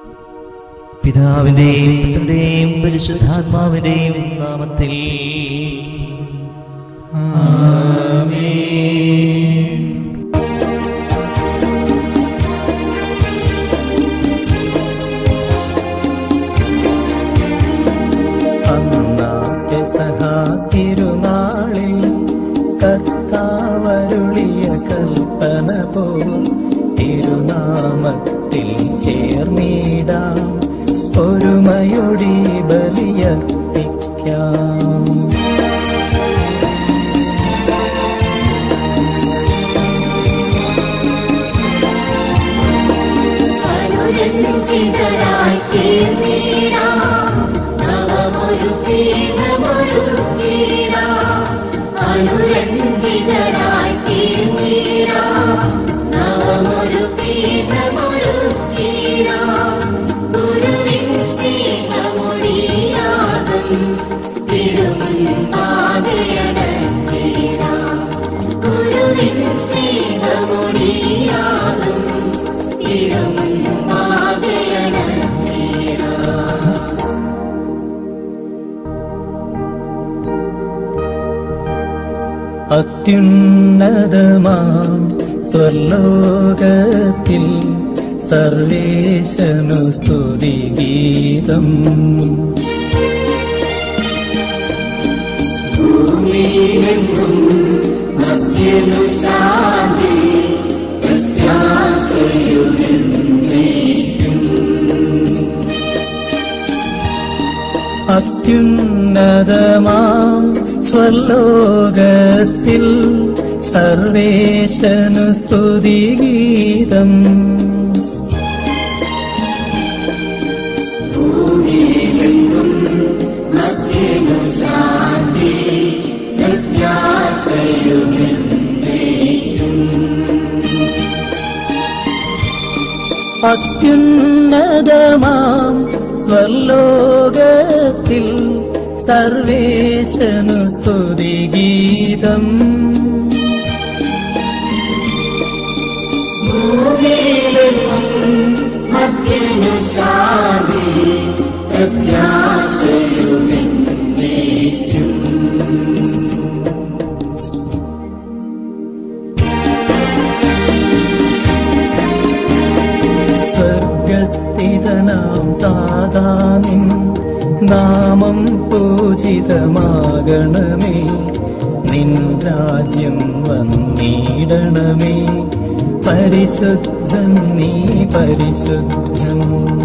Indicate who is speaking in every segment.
Speaker 1: പിതാവിന്റെയും പുത്രന്റെയും പരിശുദ്ധാത്മാവിന്റെയും നാമത്തിൽ
Speaker 2: അന്നാത്തെ സഹാതിരുനാളിൽ കർത്താവരുളിയ കൽപ്പന പോൽ തിരുനാമത്തിൽ ചേർന്നിടാം ഒരുമയൊടി ബലിയർപ്പിക്കാം
Speaker 3: അനുരഞ്ജിതരായി തീർന്നിടാം നവമൊരു പീഠമൊരു പീഠാം അനുരഞ്ജിതരായി തീർന്നിടാം നവമൊരു പീഠമൊരു പീഠാം ഗുരുവിൻ സ്നേഹമൊഴിയാകും തിരുമുൻപാതയടച്ചിടാം ഗുരുവിൻ സ്നേഹമൊഴിയാകും തിരുമുൻപാതയടച്ചിടാം
Speaker 2: അത്യുന്നതമാം സ്വർലോകത്തിൽ സർവേശനു സ്തുതിഗീതം
Speaker 3: ഭൂമിയിലെങ്ങും മധ്യനു ശാന്തി പ്രത്യാശയുമെന്നേക്കും
Speaker 2: അത്യുന്നതമാം സ്വർലോകത്തിൽ സർവേശനു സ്തുതിഗീതം
Speaker 3: ഭൂമിയിലെങ്ങും മധ്യനു ശാന്തി പ്രത്യാശയുമെന്നേക്കും
Speaker 2: അത്യുന്നതമാം സ്വർലോകത്തിൽ സർവേശനു സ്തുതിഗീതം
Speaker 3: ഭൂമിയിലെങ്ങും മധ്യനു ശാന്തി പ്രത്യാശയുമെന്നേക്കും
Speaker 2: സ്വർഗസ്ഥിതനാം താതാനിൻ നാമം പൂജിതമാകണമേ നിൻ രാജ്യം വന്നിടണമേ പരിശുദ്ധൻ നീ പരിശുദ്ധൻ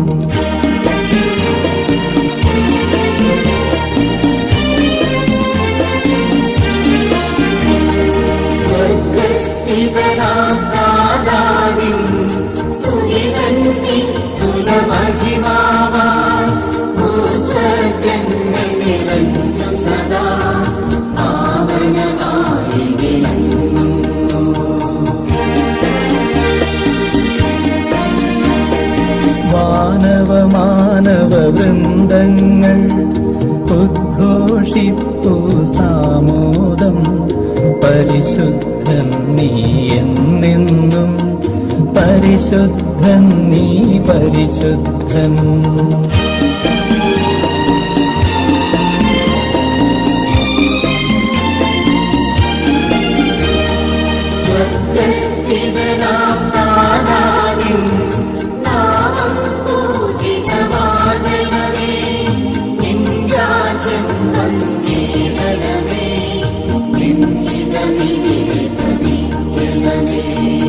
Speaker 3: സ്വർഗസ്ഥിതനാം താതാവിൻ സ്തുതിതൻ നിസ്തുലമഹിമാവാൻ ഭൂസ്വർഗങ്ങൾ നിറഞ്ഞു സദാ പാവനമായി വിളങ്ങുന്നു
Speaker 2: വാനവ മാനവ വൃന്ദങ്ങൾ ഉദ്ഘോഷിപ്പു സാമോദം പരിശുദ്ധൻ നീ എന്നെന്നും പരിശുദ്ധൻ നീ പരിശുദ്ധൻ
Speaker 3: സ്വർഗസ്ഥിതനാം താതാവിൻ നാമം പൂജിതമാകണമേ നിൻ രാജ്യം വന്നിടണമേ നിൻ ഹിതമിവിടെ പതിക്കണമേ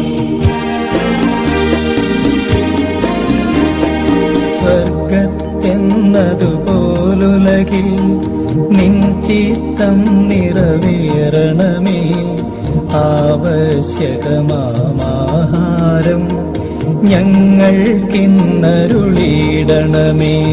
Speaker 2: സ്വർഗത്തെന്നതുപോലുലകിൽ നിൻ ചിത്തം നിറവേറണമേ ആവശ്യകമാഹാരം ഞങ്ങൾക്കിന്നരുളിയിടണമേ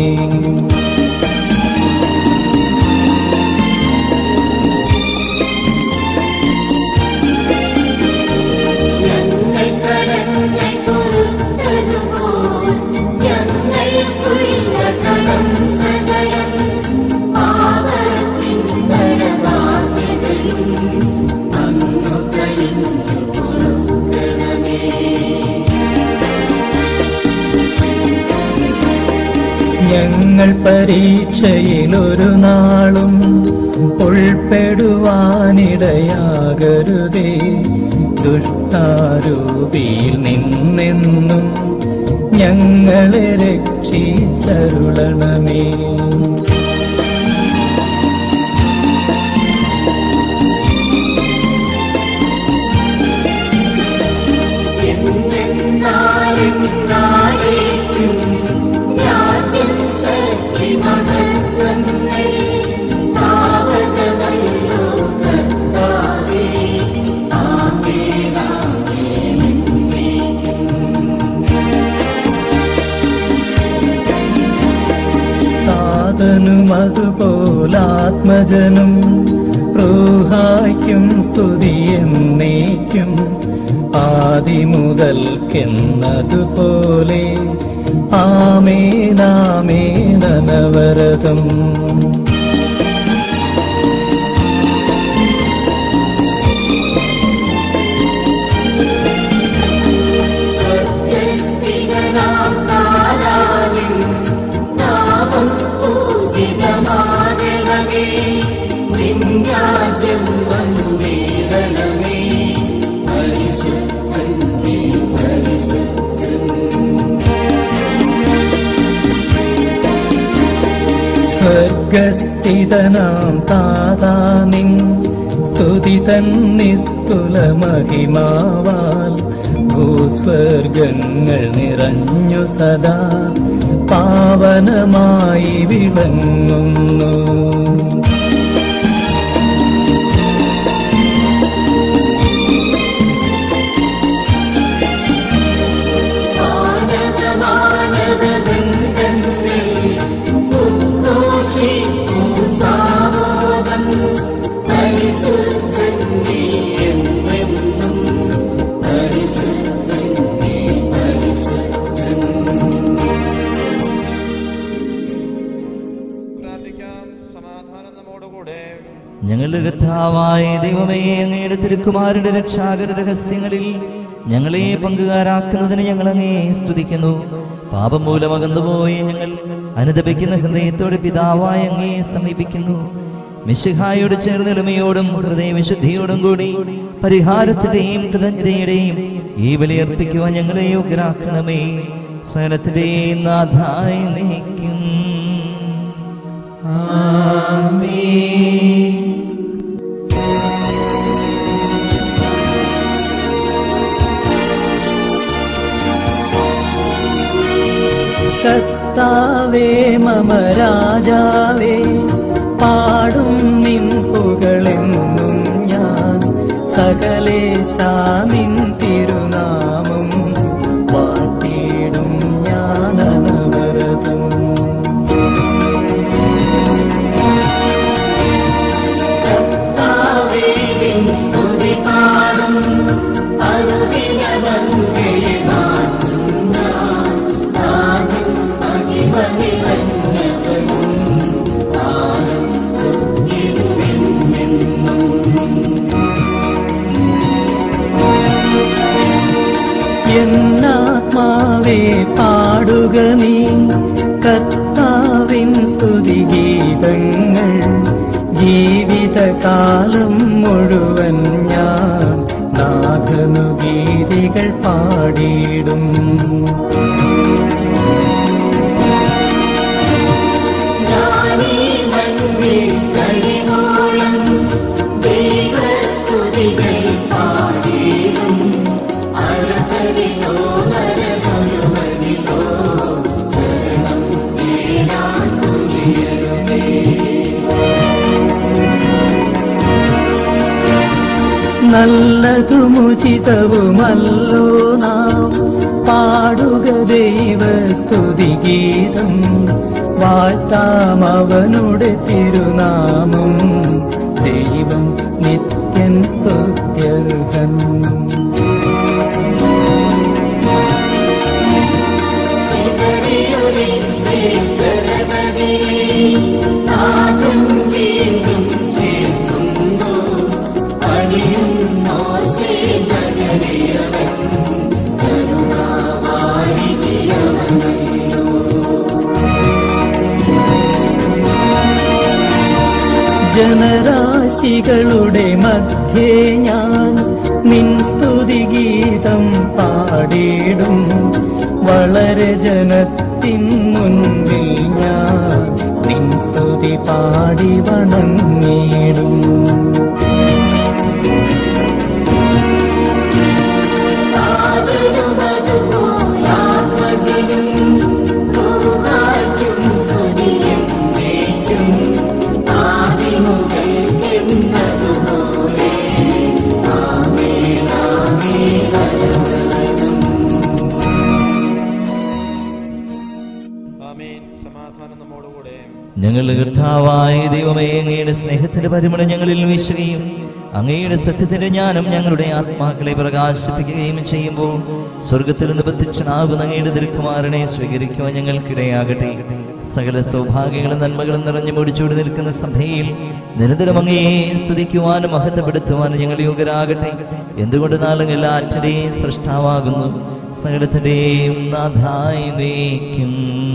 Speaker 3: ഞങ്ങൾ കടങ്ങൾ പൊറുത്തതുപോൽ ഞങ്ങൾക്കുള്ള കടം സദയം പാപത്തിൻ കടബാധ്യതയും അങ്ങു കഴിഞ്ഞു പൊറുക്കണമേ
Speaker 2: ഞങ്ങൾ പരീക്ഷയിലൊരു നാളും ഉൾപ്പെടുവാനിടയാകരുതേ ദുഷ്ടാരൂപിയിൽ നിന്നെന്നും ഞങ്ങളെ രക്ഷിച്ചരുളണമേ
Speaker 3: നാളെയും രാജ്യം സത്യ മഹത്വങ്ങൾ പാവനമല്ലോ കർത്താവേ ആമേനാമേ
Speaker 2: താതനും അതുപോലാത്മജനും റൂഹായ്ക്കും സ്തുതി എന്നേക്കും ആദിമുതൽക്കെന്നതുപോലെ ആമേനാമേനവരതം
Speaker 3: സ്വർഗസ്ഥിതനാം കാലാവിൻ നാമം പൂജിതമാകണമേ നിൻ രാജ്യം വന്നേരണമേ പരിശുദ്ധൻ നീ പരിശുദ്ധൻ
Speaker 2: സ്വർഗസ്ഥിതനാം താതാനിൻ സ്തുതി തന്നിസ്തുല മഹിമാവാൽ ഭൂസ്വർഗങ്ങൾ നിറഞ്ഞു സദാ പാവനമായി വിളങ്ങുന്നു
Speaker 3: മാനവ മാനവ ബന്ധങ്ങൾ ഉദ്ഘോഷിക്കും സാമോദം പരിശുദ്ധൻ നീ എന്നെന്നും പരിശുദ്ധൻ നീ പരിശുദ്ധൻ
Speaker 4: പ്രാർത്ഥിക്കാം സമാധാനം നമ്മോടുകൂടെ
Speaker 1: ഞങ്ങളുടെ കർത്താവായ ദൈവമേ അങ്ങയുടെ തിരുക്കുമാരുടെ രക്ഷാകര രഹസ്യങ്ങളിൽ ഞങ്ങളെ പങ്കുകാരാക്കുന്നതിന് ഞങ്ങൾ അങ്ങേ സ്തുതിക്കുന്നു പാപം മൂലം അകന്നുപോയ ഞങ്ങൾ അനുദപിക്കുന്ന ഹൃദയത്തോടെ പിതാവായ അങ്ങേ സമീപിക്കുന്നു മിശിഹായോട് ചേർന്ന് എളിമയോടും ഹൃദയവിശുദ്ധിയോടും കൂടി പരിഹാരത്തിന്റെയും കൃതജ്ഞതയുടെയും ഈ ബലിയർപ്പിക്കുവാൻ ഞങ്ങളെ യോഗ്യരാക്കണമേ സകലത്തിന്റെയും നാഥായി നയിക്കും
Speaker 2: കർത്താവേ മമ രാജാവേ പാടും നിൻ പുകളെന്നും ഞാൻ സകലേശാമിൻ തിരുനാമം വാട്ടിയിടും ഞാൻ അനവരതം
Speaker 3: കർത്താവേയും സ്തുതി പാടും അനുദിനമങ്ങയെ നാട്ടുന്ന നാഥൻ മഹിമ നിറഞ്ഞവനും താനും സ്തുതിരുവെന്നെന്നും
Speaker 2: എന്നാത്മാവേ പാടുക നീ കർത്താവിൻ സ്തുതിഗീതങ്ങൾ ജീവിതകാലം മുഴുവൻ ഞാൻ നാഥനു ഗീതികൾ പാടിയിടും
Speaker 3: ഞാനീ മണ്ണിൽ കഴിവോളം ദൈവസ്തുതികൾ പാടിയിടും അലചരിലോ നരകൊലുമതിലോ ശരണം തേടാൻ തുനിയരുമേ
Speaker 2: നല്ലതുമുചിതവുമല്ലോ നാം പാടുക ദൈവസ്തുതിഗീതം വാഴ്ത്താം അവനുടെ തിരുനാമം ദൈവം നിത്യൻ സ്തുത്യർഹൻ ജനരാശികളുടെ മധ്യേ ഞാൻ നിൻ സ്തുതിഗീതം പാടിയിടും വളരെ ജനത്തിൻ മുൻപിൽ ഞാൻ നിൻ സ്തുതി പാടി വണങ്ങിടും
Speaker 4: ആമേൻ സമാധാനം നമ്മോടുകൂടെ
Speaker 1: ഞങ്ങളുടെ കർത്താവായ ദൈവമേ അങ്ങയുടെ സ്നേഹത്തിന്റെ പരിമളം ഞങ്ങളിൽ വീശുകയും അങ്ങയുടെ സത്യത്തിന്റെ ജ്ഞാനം ഞങ്ങളുടെ ആത്മാക്കളെ പ്രകാശിപ്പിക്കുകയും ചെയ്യുമ്പോൾ സ്വർഗത്തിൽ നിന്ന് പ്രത്യക്ഷനാകുന്ന അങ്ങയുടെ ദീർഘമാരനെ സ്വീകരിക്കുവാൻ ഞങ്ങൾക്കിടയാകട്ടെ സകല സൗഭാഗ്യങ്ങളും നന്മകളും നിറഞ്ഞു മുടിച്ചൂടി നിൽക്കുന്ന സഭയിൽ നിരന്തരം അങ്ങയെ സ്തുതിക്കുവാനും മഹത്വപ്പെടുത്തുവാനും ഞങ്ങൾ യോഗ്യരാകട്ടെ എന്തുകൊണ്ട് നാളും എല്ലാറ്റിന്റെയും സൃഷ്ടാവാകുന്നു സകലത്തിന്റെയും നാഥായി നീക്കും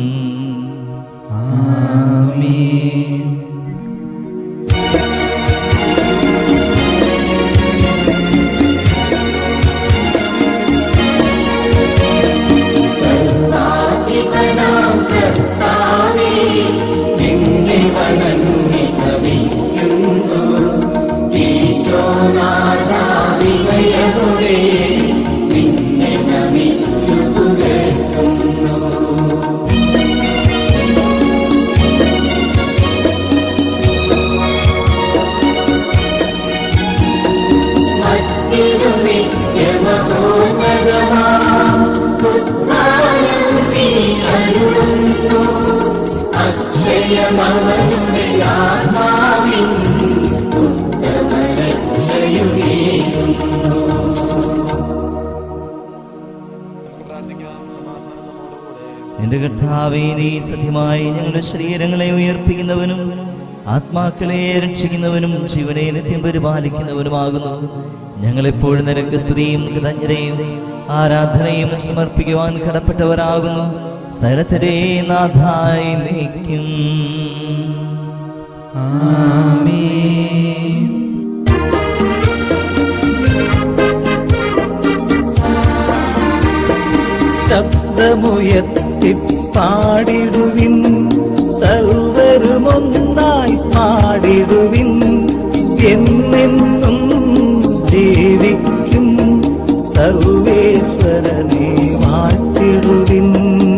Speaker 4: നമുക്ക് പ്രാർത്ഥിക്കാം സമാധാനം നമ്മോടുകൂടെ
Speaker 1: എന്റെ കർത്താവേ നീ സത്യമായി ഞങ്ങളുടെ ശരീരങ്ങളെ ഉയർപ്പിക്കുന്നവനും ആത്മാക്കളെ രക്ഷിക്കുന്നവനും ജീവനെ നിത്യം പരിപാലിക്കുന്നവനുമാകുന്നു ഞങ്ങളെപ്പോഴും നിനക്ക് സ്തുതിയും കൃതജ്ഞതയും ആരാധനയും സമർപ്പിക്കുവാൻ കടപ്പെട്ടവരാകുന്നു സകലത്തിലെ നാഥായി നീക്കും
Speaker 2: ശബ്ദമുയർത്തി പാടിടുവിൻ സർവരുമൊന്നായി പാടിടുവിൻ എന്നെന്നും ജീവിക്കും സർവേശ്വരനെ മാറ്റിടുവിൻ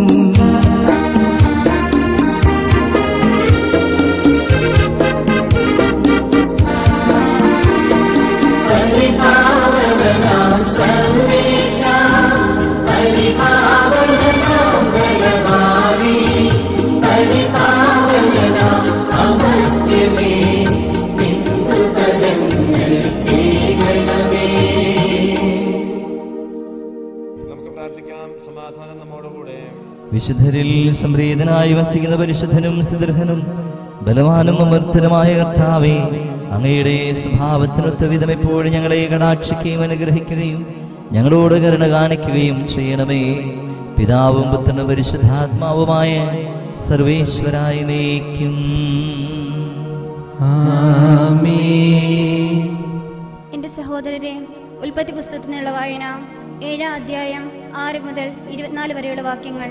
Speaker 4: നമുക്ക് പ്രാർത്ഥിക്കാം സമാധാനം നമ്മോടുകൂടെ
Speaker 1: വിശുദ്ധരിൽ സംപ്രീതനായി വസിക്കുന്ന പരിശുദ്ധനും സ്ഥിതർഹനും ബലവാനും അമർത്തനുമായ കർത്താവേ അങ്ങയുടെ സ്വഭാവത്തിനൊത്ത വിധം എപ്പോഴും ഞങ്ങളെ കടാക്ഷിക്കുകയും അനുഗ്രഹിക്കുകയും ഞങ്ങളോട് കരുണ കാണിക്കുകയും ചെയ്യണമേ പിതാവും പുത്രനും പരിശുദ്ധാത്മാവുമായ സർവേശ്വരായി നയിക്കും
Speaker 5: എന്റെ സഹോദരരെ ഉൽപ്പത്തി പുസ്തകത്തിൽ നിന്നുള്ള വായന ഏഴാം അധ്യായം ആറ് മുതൽ ഇരുപത്തിനാല് വരെയുള്ള വാക്യങ്ങൾ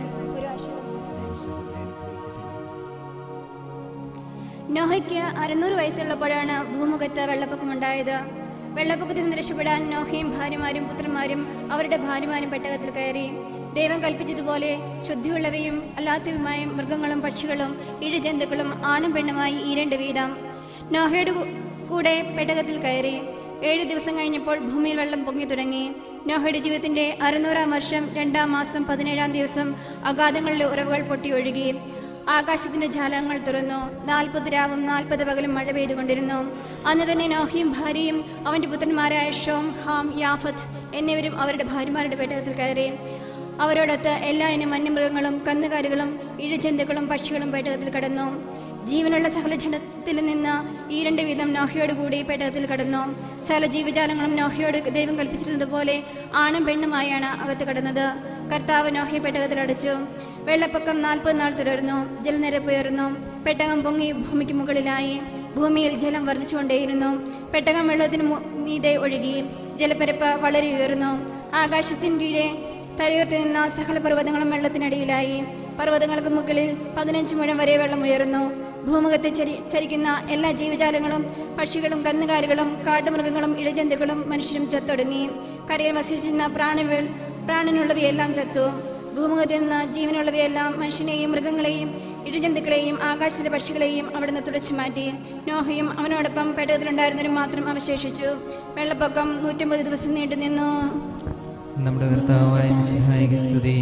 Speaker 5: നോഹയ്ക്ക് അറുന്നൂറ് വയസ്സുള്ളപ്പോഴാണ് ഭൂമുഖത്ത് വെള്ളപ്പൊക്കമുണ്ടായത് വെള്ളപ്പൊക്കത്തിൽ നിന്ന് രക്ഷപ്പെടാൻ നോഹയും ഭാര്യമാരും പുത്രന്മാരും അവരുടെ ഭാര്യമാരും പെട്ടകത്തിൽ കയറി ദൈവം കൽപ്പിച്ചതുപോലെ ശുദ്ധിയുള്ളവയും അല്ലാത്തവയുമായ മൃഗങ്ങളും പക്ഷികളും ഇഴജന്തുക്കളും ആണും പെണ്ണുമായി ഈ രണ്ട് വീതം നോഹയുടെ കൂ- കൂടെ പെട്ടകത്തിൽ കയറി ഏഴു ദിവസം കഴിഞ്ഞപ്പോൾ ഭൂമിയിൽ വെള്ളം പൊങ്ങി തുടങ്ങി നോഹയുടെ ജീവിതത്തിന്റെ അറുന്നൂറാം വർഷം രണ്ടാം മാസം പതിനേഴാം ദിവസം അഗാധങ്ങളിലെ ഉറവുകൾ പൊട്ടിയൊഴുകി ആകാശത്തിന്റെ ജാലങ്ങൾ തുറന്നു നാൽപ്പത് രാവും നാൽപ്പത് പകലും മഴ പെയ്തുകൊണ്ടിരുന്നു അന്ന് തന്നെ നോഹിയും ഭാര്യയും അവന്റെ പുത്രന്മാരായ ഷോം ഹാം യാഫത്ത് എന്നിവരും അവരുടെ ഭാര്യമാരുടെ പെട്ടകത്തിൽ കയറി അവരോടൊത്ത് എല്ലാ ഇനം വന്യമൃഗങ്ങളും കന്നുകാലികളും ഇഴജന്തുക്കളും പക്ഷികളും പെട്ടകത്തിൽ കടന്നു ജീവനുള്ള സകല ജനത്തിൽ നിന്ന് ഈ രണ്ട് വീതം നോഹയോട് കൂടി പെട്ടകത്തിൽ കടന്നു സകല ജീവജാലങ്ങളും നോഹയോട് ദൈവം കൽപ്പിച്ചിരുന്നതുപോലെ ആണും പെണ്ണുമായാണ് അകത്ത് കടന്നത് കർത്താവ് നോഹയെ പെട്ടകത്തിൽ അടച്ചു വെള്ളപ്പൊക്കം നാൽപ്പത് നാൾ തുടർന്നു ജലനിരപ്പ് ഉയർന്നു പെട്ടകം പൊങ്ങി ഭൂമിക്ക് മുകളിലായി ഭൂമിയിൽ ജലം വർദ്ധിച്ചുകൊണ്ടേയിരുന്നു പെട്ടകം വെള്ളത്തിന് മു- മീതെ ഒഴുകി ജലപ്പരപ്പ് വളരെ ഉയർന്നു ആകാശത്തിന് കീഴെ തലയുർത്തി നിന്ന സകല പർവ്വതങ്ങളും വെള്ളത്തിനടിയിലായി പർവ്വതങ്ങൾക്ക് മുകളിൽ പതിനഞ്ച് മുഴം വരെ വെള്ളം ഉയർന്നു ഭൂമുഖത്തെ ചരി ചരിക്കുന്ന എല്ലാ ജീവജാലങ്ങളും പക്ഷികളും കന്നുകാലികളും കാട്ടുമൃഗങ്ങളും ഇഴജന്തുക്കളും മനുഷ്യരും ചത്തൊടുങ്ങി കരയിൽ വസിച്ചിരുന്ന പ്രാണികൾ പ്രാണനുള്ളവയെല്ലാം ചത്തു ഭൂമുഖത്ത് നിന്ന് ജീവനുള്ളവയെല്ലാം മനുഷ്യനെയും മൃഗങ്ങളെയും ഇഴജന്തുക്കളെയും ആകാശത്തിലെ പക്ഷികളെയും അവിടുന്ന് തുടച്ചു മാറ്റി നോഹയും അവനോടൊപ്പം പെട്ടകത്തിലുണ്ടായിരുന്നവരും മാത്രം അവശേഷിച്ചു വെള്ളപ്പൊക്കം നൂറ്റമ്പത് ദിവസം നീണ്ടു നിന്നു
Speaker 6: നമ്മുടെ കർത്താവായ മിശിഹായിക്ക് സ്തുതി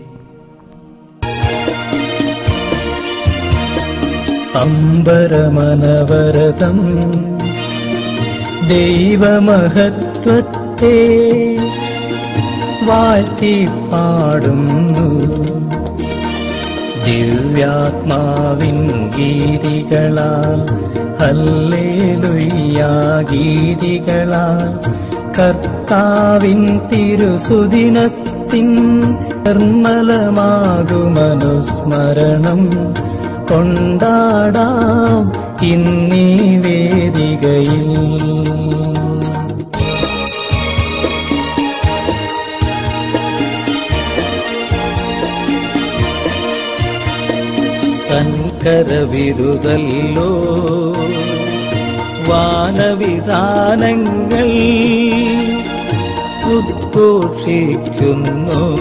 Speaker 2: അമ്പരമനവരതം ദൈവമഹത്വത്തെ വാഴ്ത്തി പാടുന്നു ദിവ്യാത്മാവിൻ ഗീതികളാൽ ഹല്ലേലുയ്യാ ഗീതികളാൽ കർത്താവിൻ തിരുസുദിനത്തിൻ നിർമ്മലമാകുമനുസ്മരണം കൊണ്ടാടാം ഇന്നീ വേദികയിൽ തൻകരവിരുതല്ലോ വാനവിധാനങ്ങൾ ഉദ്ഘോഷിക്കുന്നു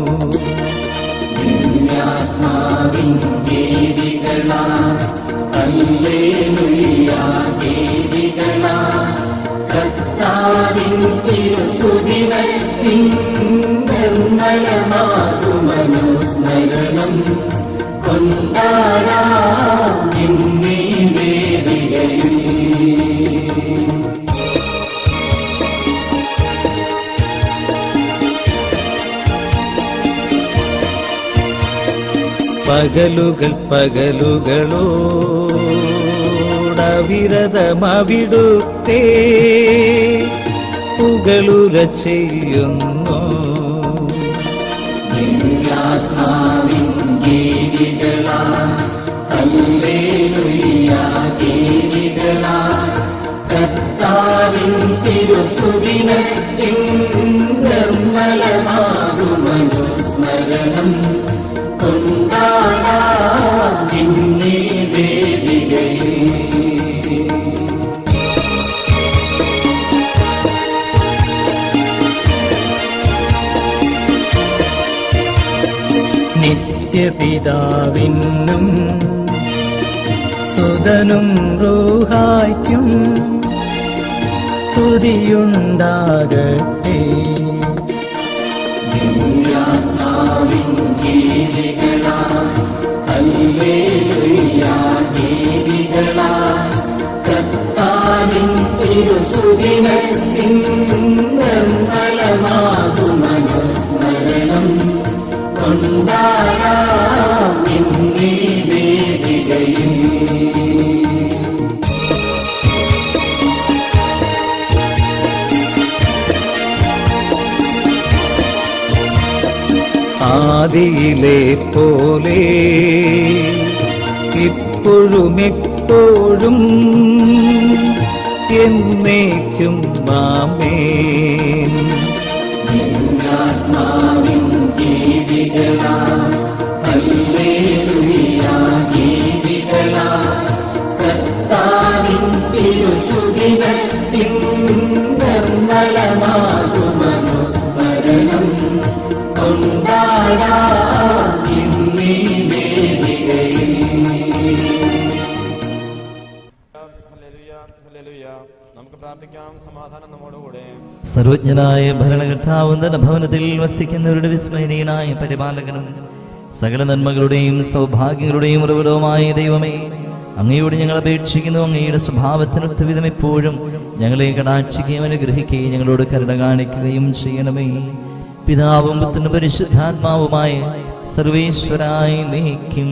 Speaker 2: പകലുകൾ പകലുകളോടവിരതമവിടുത്തേ പുകളുര ചെയ്യുന്നു നിത്യപിതാവിനും സുതനും റൂഹായ്ക്കും സ്തുതിയുണ്ടാകട്ടെ ആദിയിലെ പോലെ ഇപ്പോഴും എപ്പോഴും എന്നേക്കും മാമേൻ
Speaker 4: ഹല്ലേലൂയ, ഹല്ലേലൂയ. നമുക്ക് പ്രാർത്ഥിക്കാം സമാധാനം നമ്മോടുകൂടെ
Speaker 1: സർവജ്ഞനായ ഭരണകർത്താവും തന്റെ ഭവനത്തിൽ വസിക്കുന്നവരുടെ വിസ്മരണീയനായ പരിപാലകനും സകല നന്മകളുടെയും സൗഭാഗ്യങ്ങളുടെയും ഉറവിടവുമായ ദൈവമേ അങ്ങയോട് ഞങ്ങൾ അപേക്ഷിക്കുന്നു അങ്ങയുടെ സ്വഭാവത്തിനൊത്ത വിധം എപ്പോഴും ഞങ്ങളെ കടാക്ഷിക്കുകയും അനുഗ്രഹിക്കുകയും ഞങ്ങളോട് കരുണ കാണിക്കുകയും ചെയ്യണമേ പിതാവും പുത്രനും പരിശുദ്ധാത്മാവുമായ സർവേശ്വരായി നീക്കും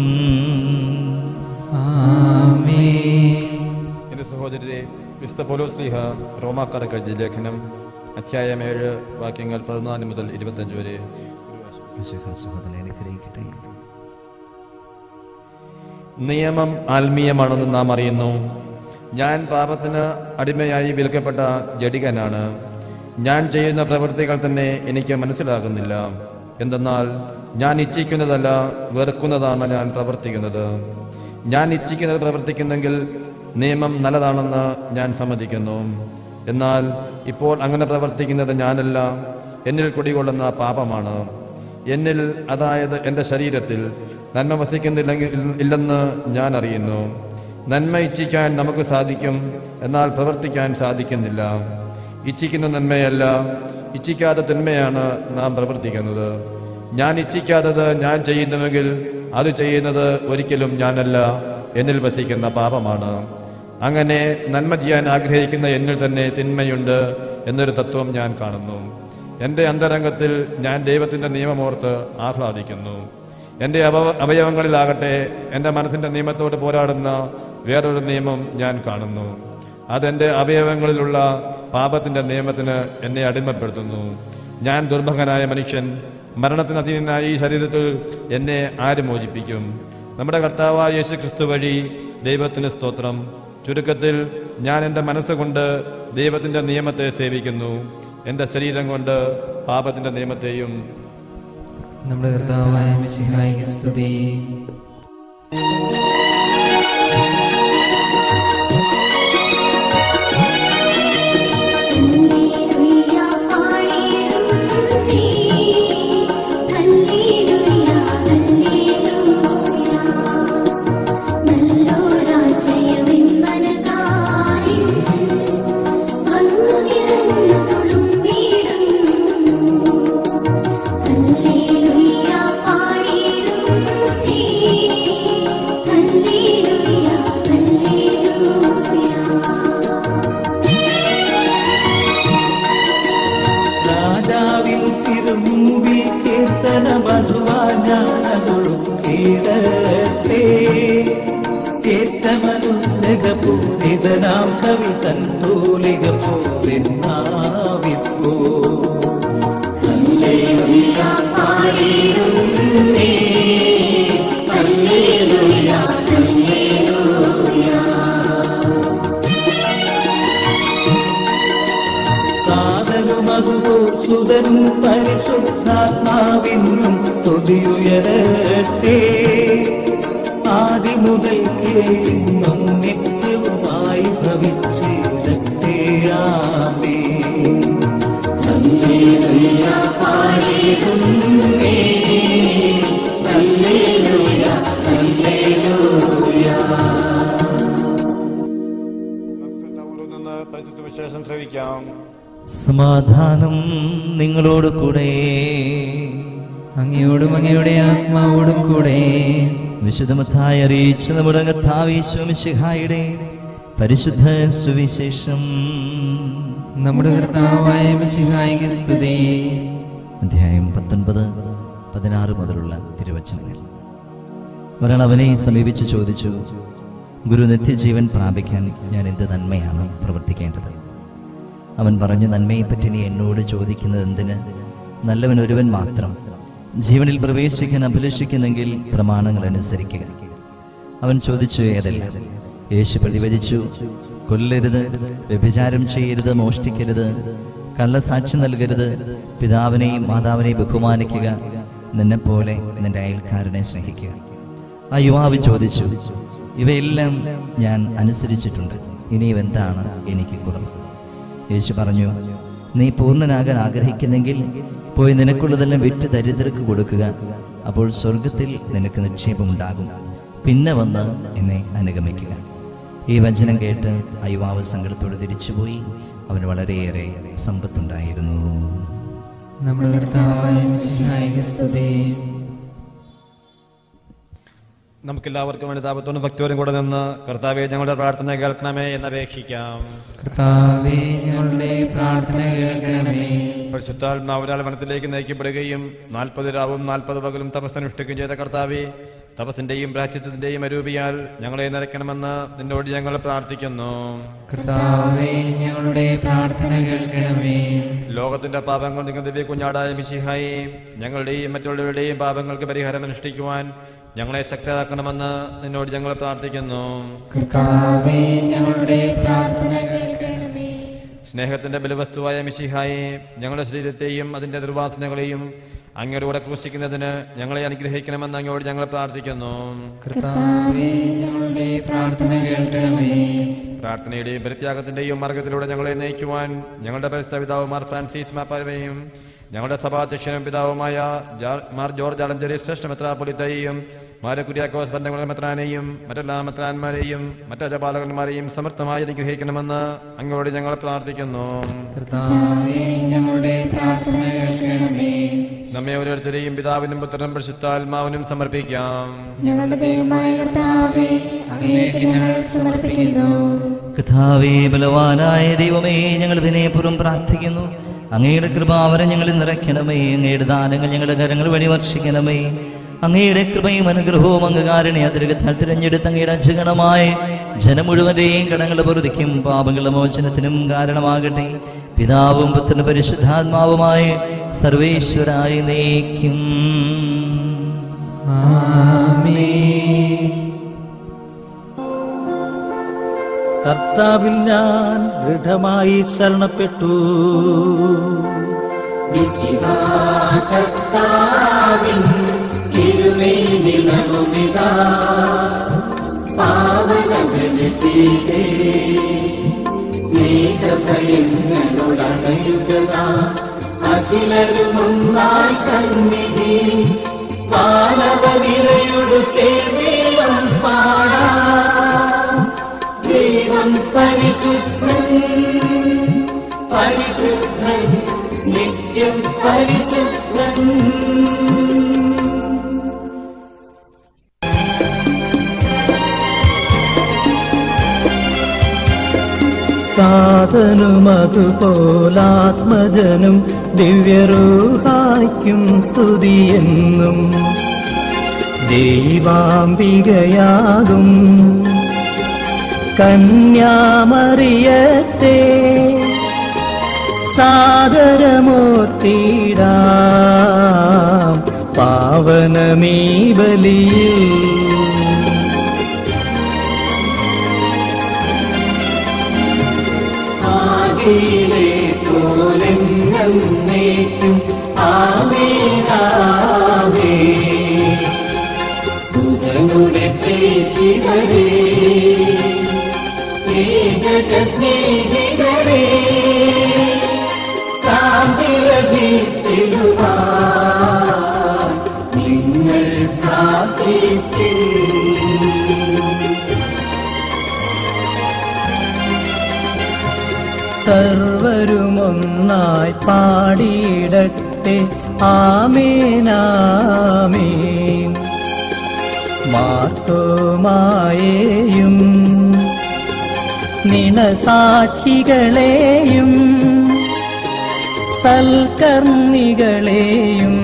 Speaker 6: ആമേൻ
Speaker 4: എന്റെ സഹോദരരെ വിശുദ്ധ പോലോസ് ലീഹ റോമാക്കാർക്ക് എഴുതിയ ലേഖനം അധ്യായം ഏഴ് വാക്യങ്ങൾ പതിനാല് മുതൽ ഇരുപത്തഞ്ച് വരെ
Speaker 1: സഹോദരനെ അനുഗ്രഹിക്കട്ടെ
Speaker 4: നിയമം ആത്മീയമാണെന്ന് നാം അറിയുന്നു ഞാൻ പാപത്തിന് അടിമയായി വിൽക്കപ്പെട്ട ജഡികനാണ് ഞാൻ ചെയ്യുന്ന പ്രവൃത്തികൾ തന്നെ എനിക്ക് മനസ്സിലാകുന്നില്ല എന്തെന്നാൽ ഞാൻ ഇച്ഛിക്കുന്നതല്ല വെറുക്കുന്നതാണ് ഞാൻ പ്രവർത്തിക്കുന്നത് ഞാൻ ഇച്ഛിക്കുന്നത് പ്രവർത്തിക്കുന്നെങ്കിൽ നിയമം നല്ലതാണെന്ന് ഞാൻ സമ്മതിക്കുന്നു എന്നാൽ ഇപ്പോൾ അങ്ങനെ പ്രവർത്തിക്കുന്നത് ഞാനല്ല എന്നിൽ കുടികൊള്ളുന്ന പാപമാണ് എന്നിൽ അതായത് എൻ്റെ ശരീരത്തിൽ നന്മ വസിക്കുന്നില്ലെങ്കിൽ ഇല്ലെന്ന് ഞാൻ അറിയുന്നു നന്മ ഇച്ഛിക്കാൻ നമുക്ക് സാധിക്കും എന്നാൽ പ്രവർത്തിക്കാൻ സാധിക്കുന്നില്ല ഇച്ഛിക്കുന്ന നന്മയല്ല ഇച്ഛിക്കാത്ത തിന്മയാണ് നാം പ്രവർത്തിക്കുന്നത് ഞാൻ ഇച്ഛിക്കാത്തത് ഞാൻ ചെയ്യുന്നുവെങ്കിൽ അത് ചെയ്യുന്നത് ഒരിക്കലും ഞാനല്ല എന്നിൽ വസിക്കുന്ന പാപമാണ് അങ്ങനെ നന്മ ചെയ്യാൻ ആഗ്രഹിക്കുന്ന എന്നിൽ തന്നെ തിന്മയുണ്ട് എന്നൊരു തത്വം ഞാൻ കാണുന്നു എൻ്റെ അന്തരംഗത്തിൽ ഞാൻ ദൈവത്തിൻ്റെ നിയമമോർത്ത് ആഹ്ലാദിക്കുന്നു എൻ്റെ അവ അവയവങ്ങളിലാകട്ടെ എൻ്റെ മനസ്സിൻ്റെ നിയമത്തോട് പോരാടുന്ന വേറൊരു നിയമം ഞാൻ കാണുന്നു അതെൻ്റെ അവയവങ്ങളിലുള്ള പാപത്തിൻ്റെ നിയമത്തിന് എന്നെ അടിമപ്പെടുത്തുന്നു ഞാൻ ദുർഭകനായ മനുഷ്യൻ മരണത്തിന് അധീനനായ ഈ ശരീരത്തിൽ എന്നെ ആര് മോചിപ്പിക്കും നമ്മുടെ കർത്താവായ യേശു ക്രിസ്തു വഴി ദൈവത്തിന് സ്തോത്രം ചുരുക്കത്തിൽ ഞാൻ എൻ്റെ മനസ്സുകൊണ്ട് ദൈവത്തിൻ്റെ നിയമത്തെ സേവിക്കുന്നു എൻ്റെ ശരീരം കൊണ്ട് പാപത്തിൻ്റെ നിയമത്തെയും
Speaker 6: നമ്മുടെ കർത്താവായ മിശിഹായിക്ക് സ്തുതി
Speaker 3: ഹല്ലേലൂയ പാടിടുന്നേ ഹല്ലേലൂയ ഹല്ലേലൂയ നല്ലോരാശയമെമ്പനകാരി വന്നു നിറഞ്ഞു തുളുമ്പിടുന്നു ഹല്ലേലൂയ പാടിടുന്നേ ഹല്ലേലൂയ ഹല്ലേലൂയ
Speaker 2: രാജാവിൻ തിരുമുമ്പിൽ കീർത്തന മധുവാഞ്ഞാനതൊഴും കീടത്തെ ഏറ്റമനുലകപൂരിതനാം കവി തന്തൂലിക പോവിപ്പോ
Speaker 3: ഹല്ലേലൂയ പാടിടുന്നേ ഹല്ലേലൂയ ഹല്ലേലൂയ
Speaker 2: കാതലും അതുപോൽ സുതനും പരിശുദ്ധാത്മാവിനും സ്തുതിയുയരട്ടെ ആദ്യ മുതൽക്കേ എന്നും നിത്യവുമായി ഭവിച്ചിരട്ടെ ആമേ
Speaker 3: ഹല്ലേലൂയ പാടിടുന്നേ ഹല്ലേലൂയ ഹല്ലേലൂയ
Speaker 4: നമുക്ക് നിന്ന് പരിശുദ്ധ വിശേഷം ശ്രവിക്കാം
Speaker 1: സമാധാനം നിങ്ങളോട് കൂടെ
Speaker 6: അങ്ങയോടും അങ്ങയുടെ ആത്മാവോടും കൂടെ
Speaker 1: വിശുദ്ധമത്തായി അറിയിച്ച നമ്മുടെ കർത്താവീശ്വമിശിഹായുടെ പരിശുദ്ധ സുവിശേഷം
Speaker 6: നമ്മുടെ കർത്താവായ മിശിഹായിക്ക് സ്തുതി
Speaker 1: അധ്യായം പത്തൊൻപത് പതിനാറ് മുതലുള്ള തിരുവചനങ്ങൾ ഒരാൾ അവനെ സമീപിച്ച് ചോദിച്ചു ഗുരു നിത്യജീവൻ പ്രാപിക്കാൻ ഞാൻ എന്ത് നന്മയാണ് പ്രവർത്തിക്കേണ്ടത് അവൻ പറഞ്ഞു നന്മയെപ്പറ്റി നീ എന്നോട് ചോദിക്കുന്നത് എന്തിന് നല്ലവൻ ഒരുവൻ മാത്രം ജീവനിൽ പ്രവേശിക്കാൻ അഭിലഷിക്കുന്നെങ്കിൽ പ്രമാണങ്ങൾ അനുസരിക്കുക അവൻ ചോദിച്ചു ഏതെല്ലാം യേശു പ്രതിവചിച്ചു കൊല്ലരുത് വ്യഭിചാരം ചെയ്യരുത് മോഷ്ടിക്കരുത് കള്ളസാക്ഷി നൽകരുത് പിതാവിനെയും മാതാവിനെയും ബഹുമാനിക്കുക നിന്നെപ്പോലെ നിന്റെ അയൽക്കാരനെ സ്നേഹിക്കുക ആ യുവാവ് ചോദിച്ചു ഇവയെല്ലാം ഞാൻ അനുസരിച്ചിട്ടുണ്ട് ഇനിയും എന്താണ് എനിക്ക് കുറവ് യേശു പറഞ്ഞു നീ പൂർണ്ണനാകാൻ ആഗ്രഹിക്കുന്നെങ്കിൽ പോയി നിനക്കുള്ളതെല്ലാം വിറ്റ് ദരിദ്രർക്ക് കൊടുക്കുക അപ്പോൾ സ്വർഗത്തിൽ നിനക്ക് നിക്ഷേപമുണ്ടാകും പിന്നെ വന്ന് എന്നെ അനുഗമിക്കുക ഈ വചനം കേട്ട് ആ യുവാവ് സങ്കടത്തോടെ തിരിച്ചുപോയി അവന് വളരെയേറെ സമ്പത്തുണ്ടായിരുന്നു
Speaker 6: നമ്മുടെ കർത്താവായ മിശിഹായിക്ക് സ്തുതി
Speaker 4: നമുക്കെല്ലാവർക്കും അനുതാപത്തോടും ഭക്തിയോടും കൂടെ നിന്ന് കർത്താവെ ഞങ്ങളുടെ പ്രാർത്ഥന കേൾക്കണമേ എന്നപേക്ഷിക്കാം
Speaker 6: കർത്താവേ ഞങ്ങളുടെ പ്രാർത്ഥന കേൾക്കണമേ
Speaker 4: പരിശുദ്ധാത്മാവിനാൽ വനത്തിലേക്ക് നയിക്കപ്പെടുകയും നാൽപ്പത് രാവും നാൽപ്പത് പകലും തപസ്സനുഷ്ഠിക്കുകയും ചെയ്ത കർത്താവെ തപസ്സിന്റെയും പ്രാച്യത്തിന്റെയും അരൂപിയാൽ ഞങ്ങളെ നിറയ്ക്കണമെന്ന് നിന്നോട് ഞങ്ങൾ പ്രാർത്ഥിക്കുന്നു
Speaker 6: കർത്താവേ ഞങ്ങളുടെ പ്രാർത്ഥന കേൾക്കണമേ
Speaker 4: ലോകത്തിന്റെ പാപങ്ങൾ നിങ്ങൾ ദിവ്യ കുഞ്ഞാടായ മിശിഹായി ഞങ്ങളുടെയും മറ്റുള്ളവരുടെയും പാപങ്ങൾക്ക് പരിഹാരം അനുഷ്ഠിക്കുവാൻ ഞങ്ങളെ ശക്തരാക്കണമെന്ന് നിന്നോട് ഞങ്ങൾ പ്രാർത്ഥിക്കുന്നു
Speaker 6: കർത്താവേ ഞങ്ങളുടെ പ്രാർത്ഥന കേൾക്കണമേ
Speaker 4: സ്നേഹത്തിന്റെ ബലവസ്തുവായ മിശിഹായി ഞങ്ങളുടെ ശരീരത്തെയും അതിന്റെ ദുർവാസനകളെയും അങ്ങയോട് ക്രൂശിക്കുന്നതിന് ഞങ്ങളെ അനുഗ്രഹിക്കണമെന്ന് അങ്ങയോട് ഞങ്ങൾ പ്രാർത്ഥിക്കുന്നു
Speaker 6: കർത്താവേ ഞങ്ങളുടെ പ്രാർത്ഥന കേൾക്കണമേ
Speaker 4: പ്രാർത്ഥനയുടെയും പരിത്യാഗത്തിന്റെയും മാർഗത്തിലൂടെ ഞങ്ങളെ നയിക്കുവാൻ ഞങ്ങളുടെ പരിസ്ഥ പിതാവുമാർ ഫ്രാൻസിസ് മാപ്പാവയും ഞങ്ങളുടെ സഭാധ്യക്ഷനും പിതാവുമായ ജാ- മാർ ജോർജ് ആലഞ്ചേരി ശ്രേഷ്ഠ മെത്രാപ്പൊലിത്തയും മാര കുര്യാക്കോസ് ഭരണങ്ങളുടെ മെത്രാനെയും മറ്റെല്ലാ മെത്രാന്മാരെയും മറ്റജപാലകന്മാരെയും സമർത്ഥമായി അനുഗ്രഹിക്കണമെന്ന് അങ്ങോട് ഞങ്ങൾ പ്രാർത്ഥിക്കുന്നു
Speaker 6: കർത്താവേ ഞങ്ങളുടെ പ്രാർത്ഥന കേൾക്കണമേ
Speaker 4: നമ്മെ ഓരോരുത്തരെയും പിതാവിനും പുത്രനും പരിശുദ്ധാത്മാവിനും സമർപ്പിക്കാം
Speaker 3: ഞങ്ങളുടെ ദൈവമായ കർത്താവേ അങ്ങേക്ക് ഞങ്ങൾ സമർപ്പിക്കുന്നു
Speaker 1: കഥാവേ ബലവാനായ ദൈവമേ ഞങ്ങൾ വിനയപൂർവ്വം പ്രാർത്ഥിക്കുന്നു അങ്ങയുടെ കൃപാവരം ഞങ്ങളിൽ നിറയ്ക്കണമേ അങ്ങയുടെ ദാനങ്ങൾ ഞങ്ങളുടെ കരങ്ങൾ വഴി വർഷിക്കണമേ അങ്ങയുടെ കൃപയും അനുഗ്രഹവും അംഗകാരണി അതിരകത്താൽ തിരഞ്ഞെടുത്ത് അങ്ങയുടെ അജഗണമായ ജനം മുഴുവന്റെയും കടങ്ങളുടെ പൊറുതിക്കും പാപങ്ങളുടെ മോചനത്തിനും കാരണമാകട്ടെ പിതാവും പുത്രനും പരിശുദ്ധാത്മാവുമായ സർവേശ്വരായി നയിക്കും
Speaker 6: ആമേൻ
Speaker 2: കർത്താവിൽ ഞാൻ ദൃഢമായി ശരണപ്പെട്ടു
Speaker 7: അഖിലരുമൊന്നായി സന്നിധി മാനവനിരയോട് ചേർന്നീളം പാടാം ദൈവം പരിശുദ്ധൻ പരിശുദ്ധൻ നിത്യം പരിശുദ്ധൻ
Speaker 2: താതനുമതുപോലാത്മജനും ദിവ്യരൂഹായ്ക്കും സ്തുതിയെന്നും ദൈവാംബികയാകും കന്യാമറിയത്തെ സാദരമൂർത്തിടാം പാവനമീ ബലിയിൽ
Speaker 7: ആദിയിലെ പോലെന്നേക്കും ആമേനാമേ സുതനുടെ പ്രേക്ഷിതരേ ഏകക സ്നേഹിതരേ ശാന്തി ലഭിച്ചിടുവാൻ നിങ്ങൾ പ്രാർത്ഥിക്കും
Speaker 2: സർവരുമൊന്നായി പാടിയിടട്ടെ ആമേനാമേൻ മാത്തോമായേയും നിണസാക്ഷികളെയും സൽക്കർണികളെയും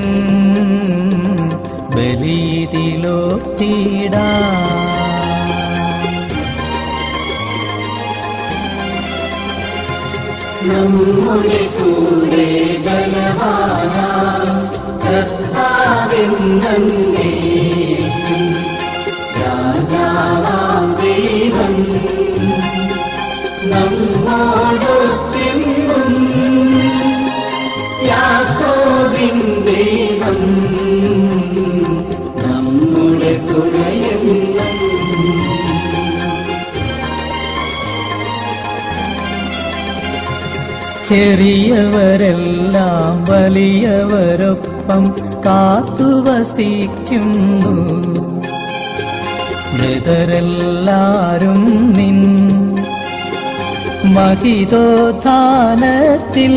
Speaker 2: ബലിയിലോത്തിടാം
Speaker 7: നമ്മുടെ കൂടെ ബലവാന കർത്താവെന്നേ രാജാവാം ദൈവം നമ്മോടൊത്തെന്നും യാക്കോബിൻ ദൈവം നമ്മുടെ തുണയെന്നും
Speaker 2: ചെറിയവരെല്ലാം വലിയവരൊപ്പം കാത്തുവസിക്കുന്നു മൃതരെല്ലാരും നിൻ മഹിതോത്ഥാനത്തിൽ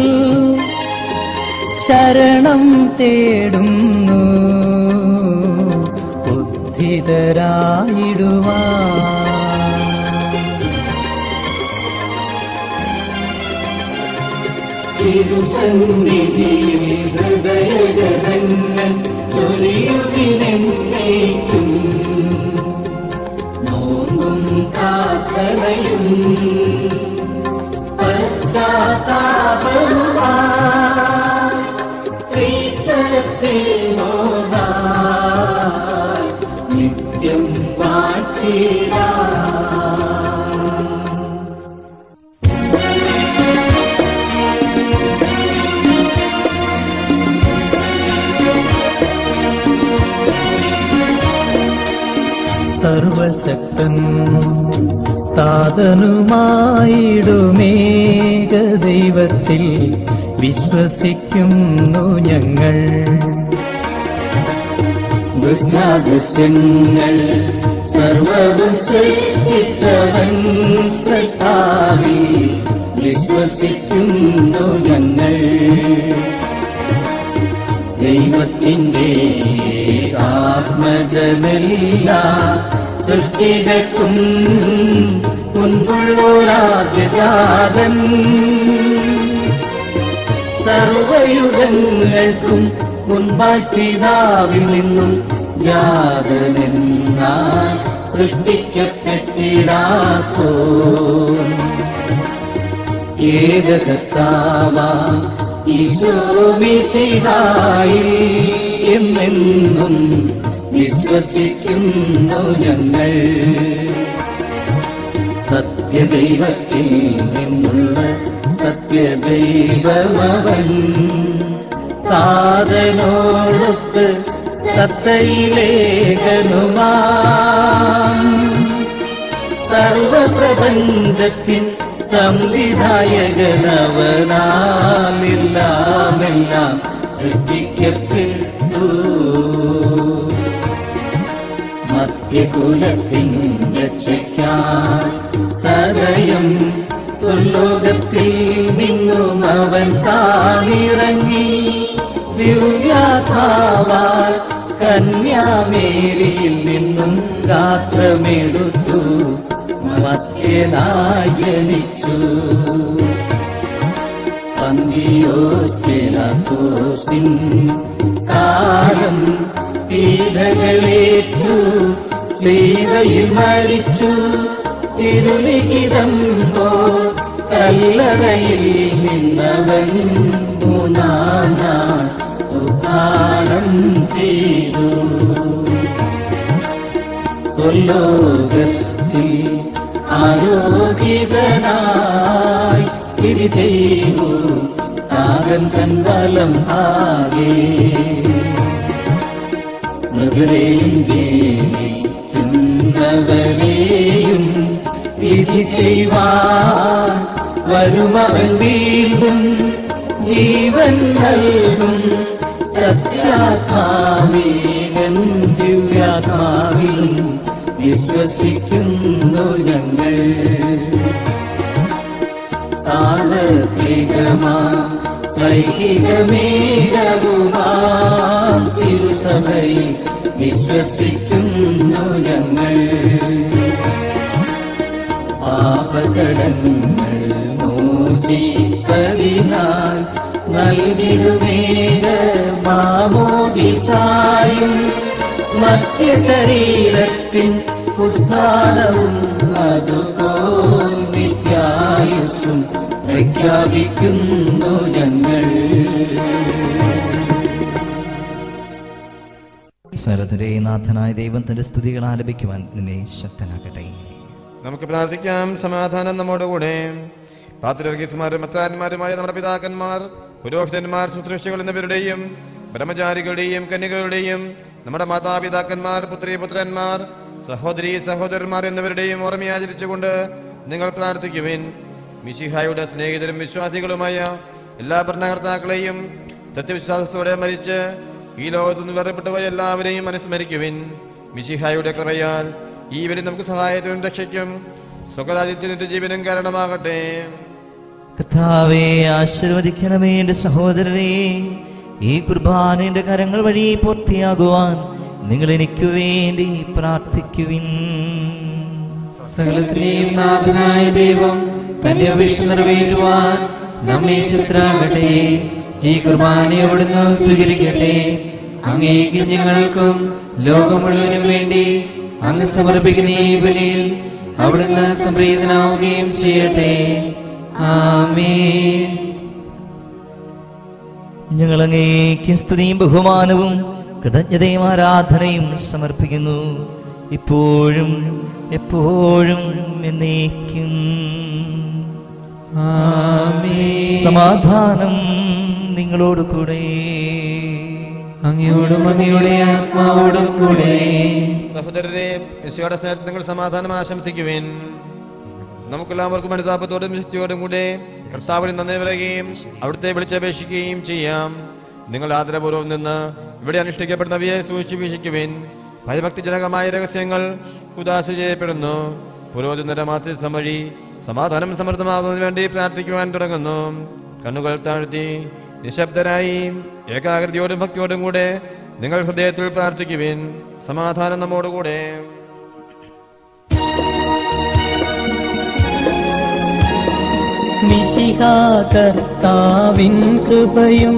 Speaker 2: ശരണം തേടുന്നു ബുദ്ധിതരായിടുവാൻ
Speaker 7: തിരുസന്നിധിയിൽ ഹൃദയഗതങ്ങൾ ചൊരിയുവിനെന്നേക്കും നോമ്പും പ്രാർത്ഥനയും പശ്ചാത്താപവുമായി പ്രീതത്തെ മോദായി
Speaker 2: സർവശക്തൻ താതനുമായിടുമേക ദൈവത്തിൽ വിശ്വസിക്കുന്നു ഞങ്ങൾ
Speaker 7: ദുസ്സാദൃശ്യങ്ങൾ സർവവും സൃഷ്ടിച്ചവൻ സൃഷ്ടാവി വിശ്വസിക്കുന്നു ഞങ്ങൾ ദൈവത്തിൻ്റെ ആത്മജനല്ല സൃഷ്ടികൾക്കും മുൻപുള്ളോരാദ്യജാതൻ സർവയുഗങ്ങൾക്കും മുൻപായി പിതാവിൽ നിന്നും ജാതനെന്നാൽ സൃഷ്ടിക്കപ്പെട്ടിടാത്തോ ഏകകർത്താവാ ഈശോമിസിഹായിൽ എന്നെന്നും വിശ്വസിക്കുന്നു ഞങ്ങൾ സത്യദൈവത്തിൽ നിന്നുള്ള സത്യദൈവമവൻ താതനോടൊത്ത് സത്തയിലേകനുമാ സർവപ്രപഞ്ചത്തിൻ സംവിധായകനവനാലെല്ലാമെല്ലാം സൃഷ്ടിക്കപ്പെട്ടു മധ്യകുലത്തിൻ രക്ഷയ്ക്കാൻ സദയം സ്വർലോകത്തിൽ നിന്നും അവൻ താനിറങ്ങി ദിവ്യാഥാവാൽ കന്യാമേരിയിൽ നിന്നും ഗാത്രമെടുത്തു മധ്യനായി ജനിച്ചു പന്തിയോസ്തിലത്തോസിൻ കാലം പീഡകളേറ്റു സേവയിൽ മരിച്ചു തിരുലിഖിതം പോ കല്ലറയിൽ നിന്നവൻ മൂന്നാം നാൾ ഉദ്ധാനം ചെയ്തു സ്വലോകത്തിൽ ആരോഗ്യതനായി സ്ഥിതി ചെയ്തു താകൻ തൻ വലം ആകെ മൃഗരെയും ജീവിക്കുന്നവരെയും വിധി ചെയ്യുവാൻ വരുമവൻ വീണ്ടും ജീവൻ നൽകും സത്യാത്മാവീകൻ ദിവ്യാത്മാവിലും വിശ്വസിക്കുന്നു ഞങ്ങൾ സാർവത്രികമാ സൈഹികമേകവുമാ തിരുസഭയിൽ വിശ്വസിക്കുന്നു ഞങ്ങൾ പാപകടങ്ങൾ മോചിപ്പതിനാൽ നൽകിടുമേക മാമോദിസായും മധ്യശരീരത്തിൻ ഉദ്ധാനവും അതുപോൽ നിത്യായുസും പ്രഖ്യാപിക്കുന്നു ഞങ്ങൾ
Speaker 1: സകലത്തിന്റെ നാഥനായ ദൈവത്തിന്റെ സ്തുതികൾ ആലപിക്കുവാൻ നിന്നെ ശക്തനാക്കട്ടെ
Speaker 4: നമുക്ക് പ്രാർത്ഥിക്കാം സമാധാനം നമ്മോടുകൂടെ പാത്രർഗീസുമാരും മത്രാന്മാരുമായ നമ്മുടെ പിതാക്കന്മാർ പുരോഹിതന്മാർ ശുശ്രൂഷകൾ എന്നിവരുടെയും ബ്രഹ്മചാരികളുടെയും കന്യകളുടെയും നമ്മുടെ മാതാപിതാക്കന്മാർ പുത്രി പുത്രന്മാർ സഹോദരി സഹോദരന്മാർ എന്നിവരുടെയും ഓർമ്മയാചരിച്ചുകൊണ്ട് നിങ്ങൾ പ്രാർത്ഥിക്കുവിൻ മിശിഹായുടെ സ്നേഹിതരും വിശ്വാസികളുമായ എല്ലാ ഭരണകർത്താക്കളെയും സത്യവിശ്വാസത്തോടെ മരിച്ച് ഈ ലോകത്തു നിന്ന് വേർപെട്ടുപോയ എല്ലാവരെയും അനുസ്മരിക്കുവിൻ മിശിഹായുടെ കൃപയാൽ ഈ വരി നമുക്ക് സഹായത്തിനും രക്ഷയ്ക്കും സ്വകരാദിത്യത്തിന്റെ ജീവനും കാരണമാകട്ടെ
Speaker 1: കർത്താവെ ആശീർവദിക്കണമേ എൻ്റെ സഹോദരരെ ഈ കുർബാനയുടെ കരങ്ങൾ വഴി പൂർത്തിയാകുവാൻ നിങ്ങൾ എനിക്ക് വേണ്ടി പ്രാർത്ഥിക്കുവിൻ
Speaker 6: സകലത്തിലെയും നാഥനായ ദൈവം തന്റെ അപേക്ഷ നിറവേറ്റുവാൻ നമ്മെ ശത്രാകട്ടെ ഈ കുർബാന അവിടുന്ന് സ്വീകരിക്കട്ടെ അങ്ങേക്ക് ഞങ്ങൾക്കും ലോകം മുഴുവനും വേണ്ടി അങ്ങ് സമർപ്പിക്കുന്ന ഈ ബലിയിൽ അവിടുന്ന് സംപ്രീതനാവുകയും ചെയ്യട്ടെ ആമേൻ
Speaker 1: ഞങ്ങൾ അങ്ങേക്ക് സ്തുതിയും ബഹുമാനവും കൃതജ്ഞതയും ആരാധനയും സമർപ്പിക്കുന്നു ഇപ്പോഴും എപ്പോഴും എന്നേക്കും സമാധാനം നിങ്ങളോട് കൂടെ
Speaker 6: അങ്ങയോടും അങ്ങയുടെ ആത്മാവോടും കൂടെ
Speaker 4: സഹോദരരെ യേശുയുടെ സ്നേഹത്തിൽ നിങ്ങൾ സമാധാനം ആശംസിക്കുവിൻ നമുക്കെല്ലാവർക്കും അനുതാപത്തോടും വിശുദ്ധിയോടും കൂടെ കർത്താവിന് നന്ദി പറയുകയും അവിടുത്തെ വിളിച്ചപേക്ഷിക്കുകയും ചെയ്യാം നിങ്ങൾ ആദരപൂർവ്വം നിന്ന് ഇവിടെ അനുഷ്ഠിക്കപ്പെടുന്നവയെ സൂക്ഷിച്ചു വീക്ഷിക്കുവിൻ ഭയഭക്തിജനകമായ രഹസ്യങ്ങൾ ഉദാശ ചെയ്യപ്പെടുന്നു പുരോഹിതര മാധ്യസ്ഥം വഴി സമാധാനം സമൃദ്ധമാകുന്നതിന് വേണ്ടി പ്രാർത്ഥിക്കുവാൻ തുടങ്ങുന്നു കണ്ണുകൾ താഴ്ത്തി നിശബ്ദരായി ഏകാഗ്രതയോടും ഭക്തിയോടും കൂടെ നിങ്ങൾ ഹൃദയത്തിൽ പ്രാർത്ഥിക്കുവിൻ സമാധാനം നമ്മോടുകൂടെ
Speaker 2: മിശിഹാകർത്താവിൻ കൃപയും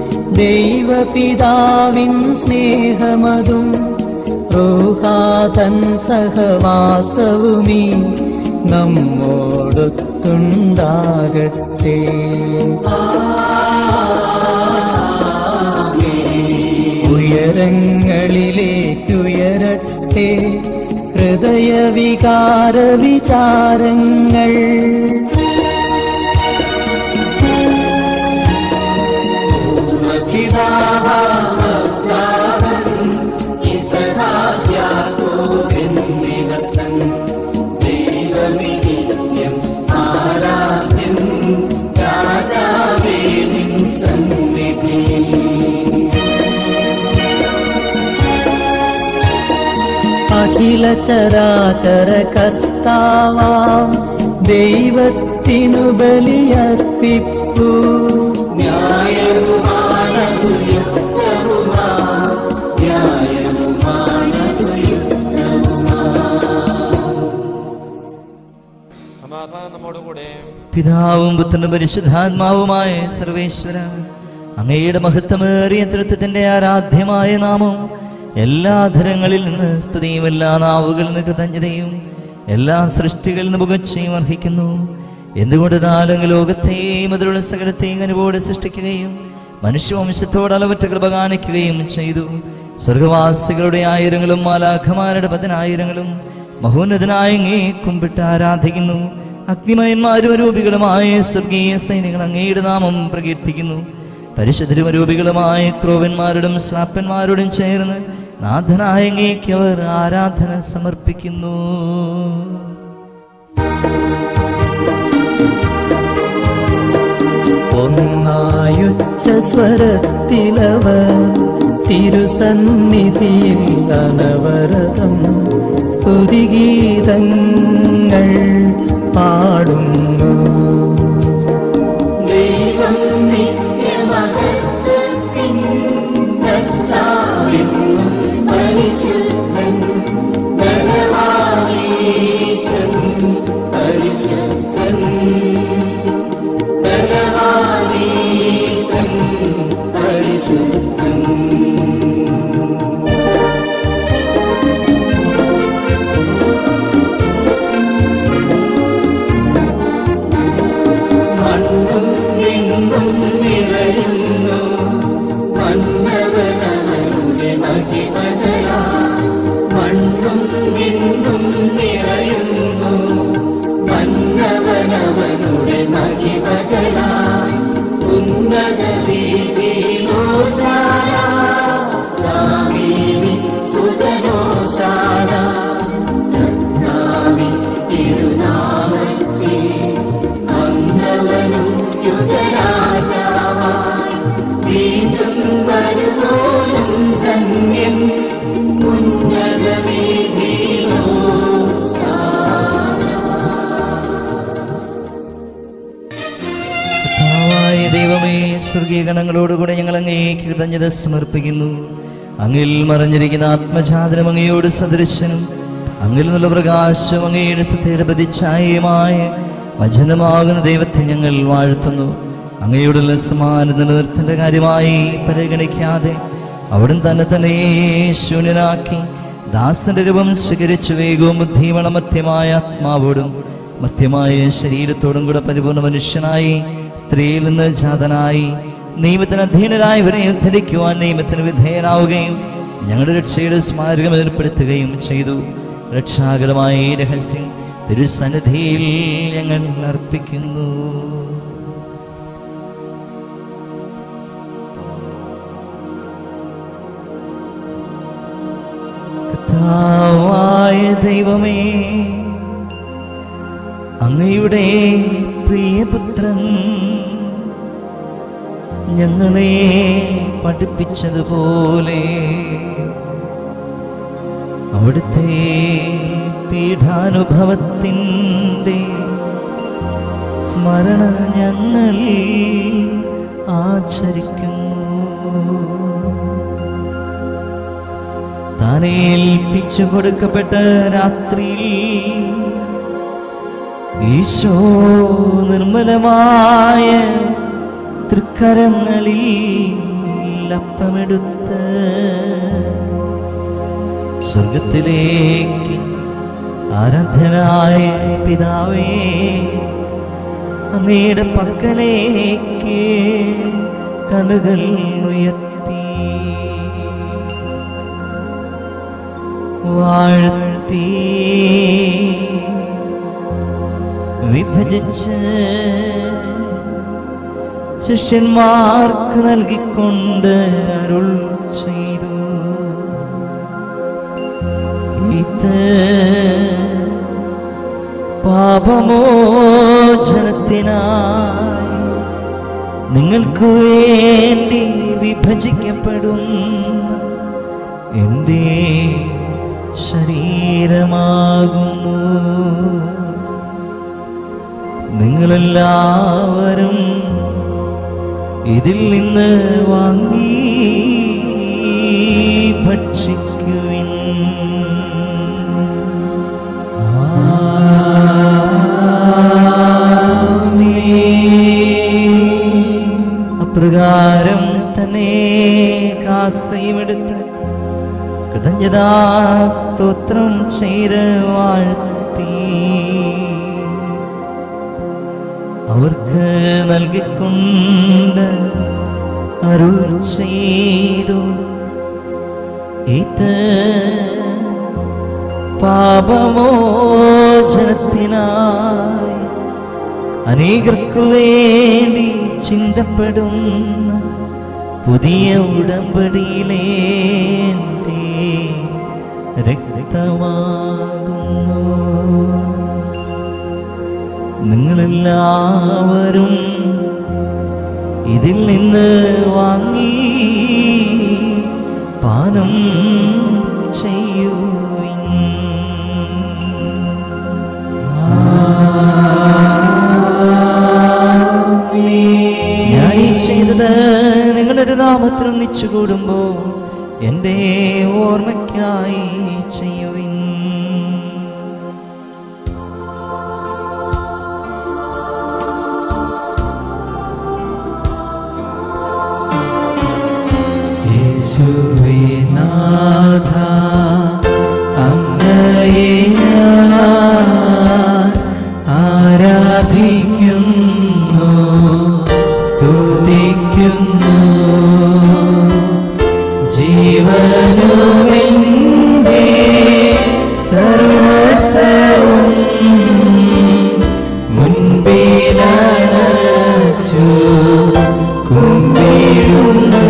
Speaker 2: ദൈവപിതാവിൻ സ്നേഹമതും റൂഹാതൻ സഹവാസവുമീ നമ്മോടൊത്തുണ്ടാകട്ടെ ഉയരങ്ങളിലേക്കുയരട്ടെ ഹൃദയവികാര വിചാരങ്ങൾ അഖില ചരാചര കർത്താവാം ദൈവത്തിനു ബലിയർപ്പിപ്പൂ
Speaker 4: സമാധാനം നമ്മോടുകൂടെ
Speaker 1: പിതാവും പുത്രനും പരിശുദ്ധാത്മാവുമായ സർവേശ്വര അങ്ങയുടെ മഹത്വമേറിയ തൃത്വത്തിന്റെ ആരാധ്യമായ നാമം എല്ലാ ധരങ്ങളിൽ നിന്ന് സ്തുതിയും എല്ലാ നാവുകളിൽ നിന്ന് കൃതജ്ഞതയും എല്ലാ സൃഷ്ടികളിൽ നിന്ന് പുകച്ചയും അർഹിക്കുന്നു എന്തുകൊണ്ട് താലങ്ങ് ലോകത്തെയും അതിലുള്ള സകലത്തെയും അനുഭവോടെ സൃഷ്ടിക്കുകയും മനുഷ്യവംശത്തോട് അളവറ്റ കൃപ കാണിക്കുകയും ചെയ്തു സ്വർഗവാസികളുടെ ആയിരങ്ങളും മാലാഖമാരുടെ പതിനായിരങ്ങളും മഹോന്നതനായ അങ്ങേ കുമ്പിട്ട് ആരാധിക്കുന്നു അഗ്നിമയന്മാരും അരൂപികളുമായ സ്വർഗീയ സൈനികൾ അങ്ങയുടെ നാമം പ്രകീർത്തിക്കുന്നു പരിശുദ്ധരും അരൂപികളുമായ ക്രോവന്മാരോടും ശ്രാപ്പന്മാരോടും ചേർന്ന് നാഥനായ അങ്ങേക്ക് അവർ ആരാധന സമർപ്പിക്കുന്നു
Speaker 2: ഒന്നായുച്ച സ്വരത്തിലവർ തിരുസന്നിധിയിൽ അനവരതം സ്തുതിഗീതങ്ങൾ പാടുന്നു
Speaker 1: കർത്താവായ ദൈവമേ സ്വർഗീയ ഗണങ്ങളോടുകൂടെ ഞങ്ങൾ അങ്ങേക്ക് കൃതജ്ഞത സമർപ്പിക്കുന്നു അങ്ങിൽ മറഞ്ഞിരിക്കുന്ന ആത്മജാതനം അങ്ങയോട് സദൃശനും അങ്ങിൽ നിന്നുള്ള പ്രകാശം അങ്ങയുടെ സത്യയുടെ പ്രതിച്ഛായയുമായ വചനമാകുന്ന ദൈവത്തെ ഞങ്ങൾ വാഴ്ത്തുന്നു അങ്ങയോടുള്ള സമാന നിലനിർത്തേണ്ട കാര്യമായി പരിഗണിക്കാതെ അവിടുന്ന് തന്നെ തന്നെ ശൂന്യനാക്കി ദാസന്റെ രൂപം സ്വീകരിച്ചു വേഗവും ബുദ്ധിവള മധ്യമായ ആത്മാവോടും മധ്യമായ ശരീരത്തോടും കൂടെ പരിപൂർണ മനുഷ്യനായി സ്ത്രീയിൽ നിന്ന് ജാതനായി നിയമത്തിന് അധീനരായവരെ ഉദ്ധരിക്കുവാൻ നിയമത്തിന് വിധേയനാവുകയും ഞങ്ങളുടെ രക്ഷയുടെ സ്മാരകം ഏർപ്പെടുത്തുകയും ചെയ്തു രക്ഷാകരമായ ഈ രഹസ്യം തിരുസന്നിധിയിൽ ഞങ്ങൾ അർപ്പിക്കുന്നു കർത്താവായ ദൈവമേ അങ്ങയുടെ പ്രിയപുത്രൻ ഞങ്ങളെ പഠിപ്പിച്ചതുപോലെ അവിടുത്തെ പീഠാനുഭവത്തിൻ്റെ സ്മരണ ഞങ്ങൾ ആചരിക്കുന്നു താനേൽപ്പിച്ചു കൊടുക്കപ്പെട്ട രാത്രിയിൽ ഈശോ നിർമ്മലമായ തൃക്കരങ്ങളിൽ അപ്പമെടുത്ത് സ്വർഗത്തിലേക്ക് ആരാധനായ പിതാവേ അങ്ങയുടെ പക്കലേക്ക് കണ്ണുകൾ ഉയർത്തി വാഴ്ത്തി വിഭജിച്ച് ശിഷ്യന്മാർക്ക് നൽകിക്കൊണ്ട് അരുൾ ചെയ്തു ഇത് പാപമോചനത്തിനായി നിങ്ങൾക്ക് വേണ്ടി വിഭജിക്കപ്പെടും എൻ്റെ ശരീരമാകുന്നു നിങ്ങളെല്ലാവരും ഇതിൽ നിന്ന് വാങ്ങി ഭക്ഷിക്കുവിൻ അപ്രകാരം തന്നെ കാസയുമെടുത്ത് കൃതജ്ഞതാ സ്തോത്രം ചെയ്ത് വാഴ്ത്തി അവർക്ക് നൽകിക്കൊണ്ട് അരുൾ ചെയ്തു ഇത് പാപമോചനത്തിനായി അനേകർക്കു വേണ്ടി ചിന്തപ്പെടുന്ന പുതിയ ഉടമ്പടിയിലെ എൻ്റെ രക്തമാകുന്നു നിങ്ങളെല്ലാവരും ഇതിൽ നിന്ന് വാങ്ങി പാനം ചെയ്യുവിൻ ഞാൻ ഈ ചെയ്തത് നിങ്ങളുടെ നാമത്തിൽ ഒന്നിച്ചു കൂടുമ്പോ എൻ്റെ ഓർമ്മയ്ക്കായി ചെയ്യുവിൻ
Speaker 6: യേശുവേ നാഥ അങ്ങയെ ഞാൻ ആരാധിക്കുന്നു സ്തുതിക്കുന്നു ജീവനുമെന്റെ സർവസ്വവും മുൻപിലണച്ചു കുമ്പിടുന്നു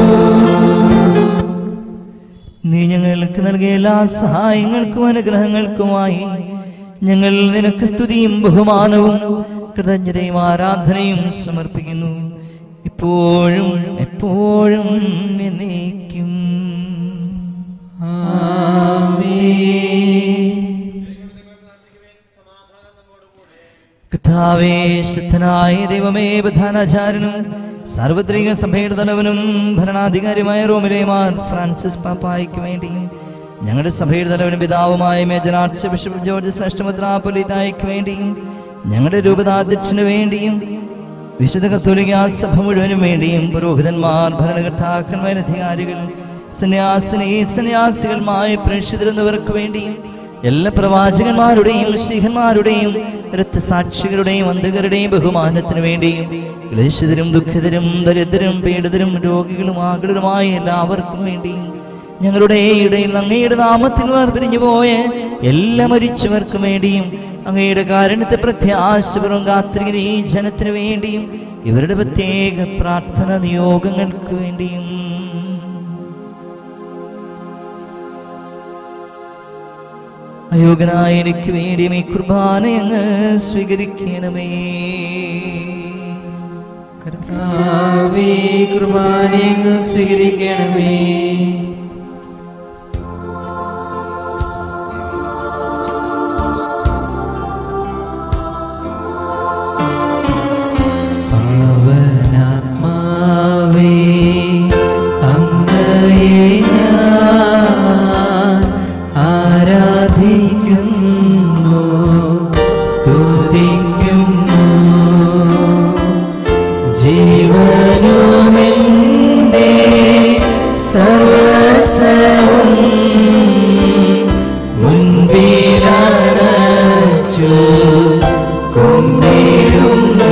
Speaker 1: നീ ഞങ്ങൾക്ക് നൽകിയ എല്ലാ സഹായങ്ങൾക്കും അനുഗ്രഹങ്ങൾക്കുമായി ഞങ്ങൾ നിനക്ക് സ്തുതിയും ബഹുമാനവും കൃതജ്ഞതയും ആരാധനയും സമർപ്പിക്കുന്നു ഇപ്പോഴും എപ്പോഴും എന്നേക്കും കഥാവേ ശുദ്ധനായ ദൈവമേ പ്രധാനാചാര്യനും സാർവത്രിക സഭയുടെ തലവനും ഭരണാധികാരിയുമായ റോമിലെ മാർ ഫ്രാൻസിസ് പാപ്പായ്ക്ക് വേണ്ടിയും ഞങ്ങളുടെ സഭയുടെ തലവനും പിതാവുമായ മേജർ ആർച്ച് ബിഷപ്പ് ജോർജ് ശ്രേഷ്ഠമദ്രാപൊലിതായ്ക്ക് വേണ്ടിയും ഞങ്ങളുടെ രൂപതാധ്യക്ഷന് വേണ്ടിയും വിശുദ്ധ കത്തോലിക സഭ മുഴുവനും വേണ്ടിയും പുരോഹിതന്മാർ ഭരണകർത്താക്കന്മാർ അധികാരികൾ സന്യാസിനി സന്യാസികളുമായ പ്രേക്ഷിതരെന്നവർക്ക് വേണ്ടിയും എല്ലാ പ്രവാചകന്മാരുടെയും ശിഖന്മാരുടെയും രക്തസാക്ഷികളുടെയും അന്ധകരുടെയും ബഹുമാനത്തിനു വേണ്ടിയും ക്ലേശിതരും ദുഃഖിതരും ദരിദ്രരും പീഡിതരും രോഗികളും ആകുലരുമായ എല്ലാവർക്കും വേണ്ടിയും ഞങ്ങളുടെ ഇടയിൽ അങ്ങയുടെ നാമത്തിൽ വേർപിരിഞ്ഞു പോയ എല്ലാ മരിച്ചവർക്കും വേണ്ടിയും അങ്ങയുടെ കാരണത്തെ പ്രത്യാശപൂർവ്വം കാത്തിരിക്കുന്ന ഈ ജനത്തിനു വേണ്ടിയും ഇവരുടെ പ്രത്യേക പ്രാർത്ഥന നിയോഗങ്ങൾക്ക് വേണ്ടിയും അയോഗ്യനായ എനിക്ക് വേണ്ടിയും ഈ കുർബാന അങ്ങ് സ്വീകരിക്കണമേ
Speaker 6: കർത്താവേ കുർബാനയങ്ങ് സ്വീകരിക്കണമേ പാവനാത്മാവേ അങ്ങയെ ഞാൻ ആരാധിക്കുന്നു സ്തുതിക്കുന്നു ജീവനുമെന്റെ സർവസവും മുൻപിലണച്ചു കൊണ്ടിടുന്നു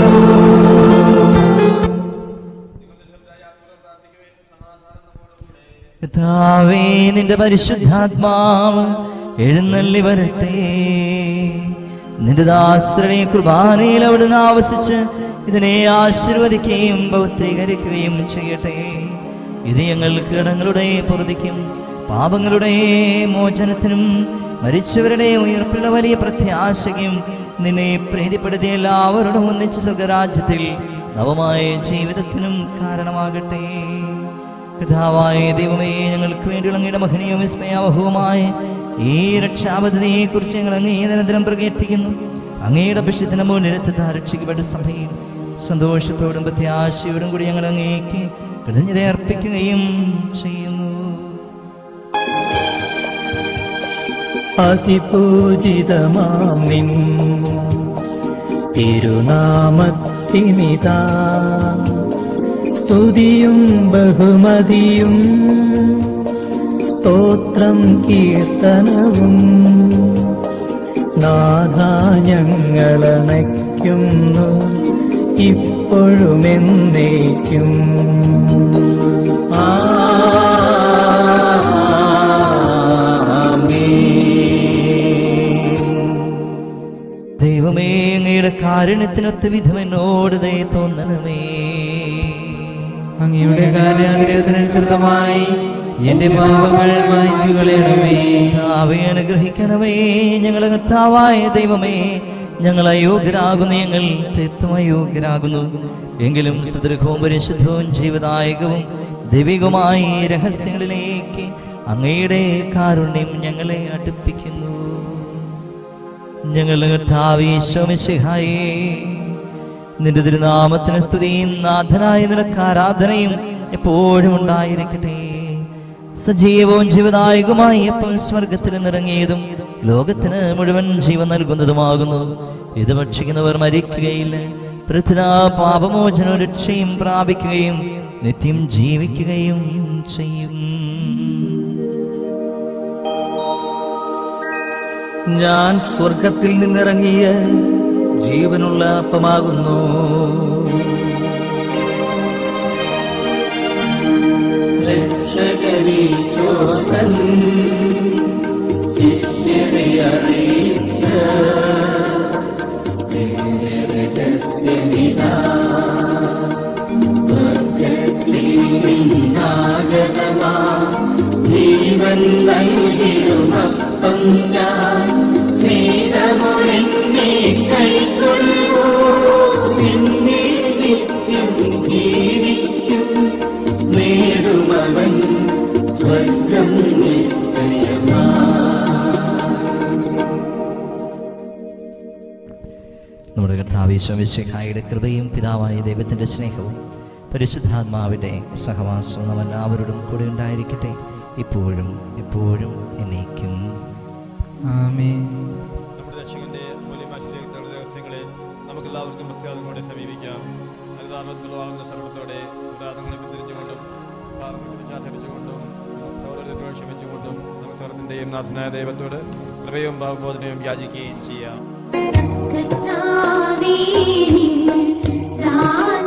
Speaker 1: കർത്താവേ നിന്റെ പരിശുദ്ധാത്മാവ് എഴുന്നള്ളി വരട്ടെ നിന്റെ ദാസരുടെ കുർബാനയിൽ അവിടുന്ന് ആവസിച്ച് ഇതിനെ ആശീർവദിക്കുകയും പൗത്രീകരിക്കുകയും ചെയ്യട്ടെ ഇത് ഞങ്ങൾക്ക് കടങ്ങളുടെ പൊറുതിക്കും പാപങ്ങളുടെ മോചനത്തിനും മരിച്ചവരുടെ ഉയർപ്പുള്ള വലിയ പ്രത്യാശയ്ക്കും നിന്നെ പ്രീതിപ്പെടുത്തിയ എല്ലാവരോടും ഒന്നിച്ച് സ്വർഗരാജ്യത്തിൽ നവമായ ജീവിതത്തിനും കാരണമാകട്ടെ പിതാവായ ദൈവമേ ഞങ്ങൾക്ക് വേണ്ടിയുള്ള അങ്ങയുടെ മഹനീയവും വിസ്മയാവഹവുമായ ഈ രക്ഷാപദ്ധതിയെ കുറിച്ച് ഞങ്ങൾ അങ്ങേ നിരന്തരം പ്രകീർത്തിക്കുന്നു അങ്ങയുടെ അഭിഷത്തിന് മുന്നിലെത്തി രക്ഷിക്കപ്പെട്ട സഭയിൽ സന്തോഷത്തോടും പ്രത്യാശയോടും കൂടി ഞങ്ങൾ അങ്ങേക്ക് കൃതജ്ഞത അർപ്പിക്കുകയും ചെയ്യുന്നു
Speaker 2: അതിപൂജിതമാം നിൻ തിരുനാമത്തിനിതാ സ്തുതിയും ബഹുമതിയും സ്തോത്രം കീർത്തനവും നാഥ ഞങ്ങളണയ്ക്കുന്നു ഇപ്പോഴും എന്നേക്കും
Speaker 1: ദൈവമേ അങ്ങയുടെ കാരുണ്യത്തിനൊത്ത വിധം എന്നോട് ദയ തോന്നണമേ
Speaker 6: അങ്ങയുടെ കാര്യാഗ്രഹത്തിനനുസൃതമായി എന്റെ പാപങ്ങൾ മായ്ച്ചു കളയണമേ
Speaker 1: കർത്താവെ അനുഗ്രഹിക്കണമേ ഞങ്ങളെ കർത്താവായ ദൈവമേ ഞങ്ങൾ അയോഗ്യരാകുന്നു ഞങ്ങൾ തീർത്തും അയോഗ്യരാകുന്നു എങ്കിലും സ്തുതൃഘവും പരിശുദ്ധവും ജീവദായകവും ദൈവികവുമായ ഈ രഹസ്യങ്ങളിലേക്ക് അങ്ങയുടെ കാരുണ്യം ഞങ്ങളെ അടുപ്പിക്കുന്നു ഞങ്ങളുടെ കർത്താവീശ്വമിശിഹായേ നിന്റെ തിരുനാമത്തിന് സ്തുതിയും നാഥനായ നിനക്ക് ആരാധനയും എപ്പോഴും ഉണ്ടായിരിക്കട്ടെ സജീവവും ജീവദായകമായി എപ്പം സ്വർഗത്തിൽ നിറങ്ങിയതും ലോകത്തിന് മുഴുവൻ ജീവൻ നൽകുന്നതുമാകുന്നു ഇത് ഭക്ഷിക്കുന്നവർ മരിക്കുകയില്ല പൃഥ്വ പാപമോചന രക്ഷയും പ്രാപിക്കുകയും നിത്യം ജീവിക്കുകയും ചെയ്യും
Speaker 2: ഞാൻ സ്വർഗത്തിൽ നിന്നിറങ്ങിയ ജീവനുള്ള അപ്പമാകുന്നു
Speaker 7: രക്ഷകരീശോധൻ ശിഷ്യരെ അറിയിച്ച രഹസ്യമിതാ സ്വർഗത്തിൽ നിന്നാഗതമാ ജീവൻ നൽകിടുമപ്പം ഞാൻ സ്നേഹമൊഴിഞ്ഞേ കൈക്കൊള്ളൂ പിന്നെ നിത്യം ജീവിക്കും നേടുമവൻ സ്വർഗം നിശ്ചയമാ
Speaker 1: നമ്മുടെ കർത്താവിശ്വമിശിഹായുടെ കൃപയും പിതാവായ ദൈവത്തിന്റെ സ്നേഹവും പരിശുദ്ധാത്മാവിന്റെ സഹവാസവും നാം എല്ലാവരോടും കൂടെ ഉണ്ടായിരിക്കട്ടെ ഇപ്പോഴും എപ്പോഴും എന്നേക്കും
Speaker 6: ആമേൻ
Speaker 4: നമ്മുടെ രക്ഷകന്റെ മൂല്യമാശിലേക്കുള്ള രഹസ്യങ്ങളെ നമുക്ക് എല്ലാവർക്കും പ്രത്യാദങ്ങളോടെ സമീപിക്കാം അനുദാനത്തിൽ വളർന്ന സർവത്തോടെ ഉദാഹരണങ്ങളെ പിന്തിരിഞ്ഞുകൊണ്ടും പാപങ്ങളെ ആചരിച്ചുകൊണ്ടും സൗരത്തെ ക്ഷമിച്ചുകൊണ്ടും നമുക്ക് സർവത്തിൻ്റെയും നാഥനായ ദൈവത്തോട് കൃപയും ഭാവബോധനയും യാചിക്കുകയും ചെയ്യാം
Speaker 3: കർത്താവേ നിൻ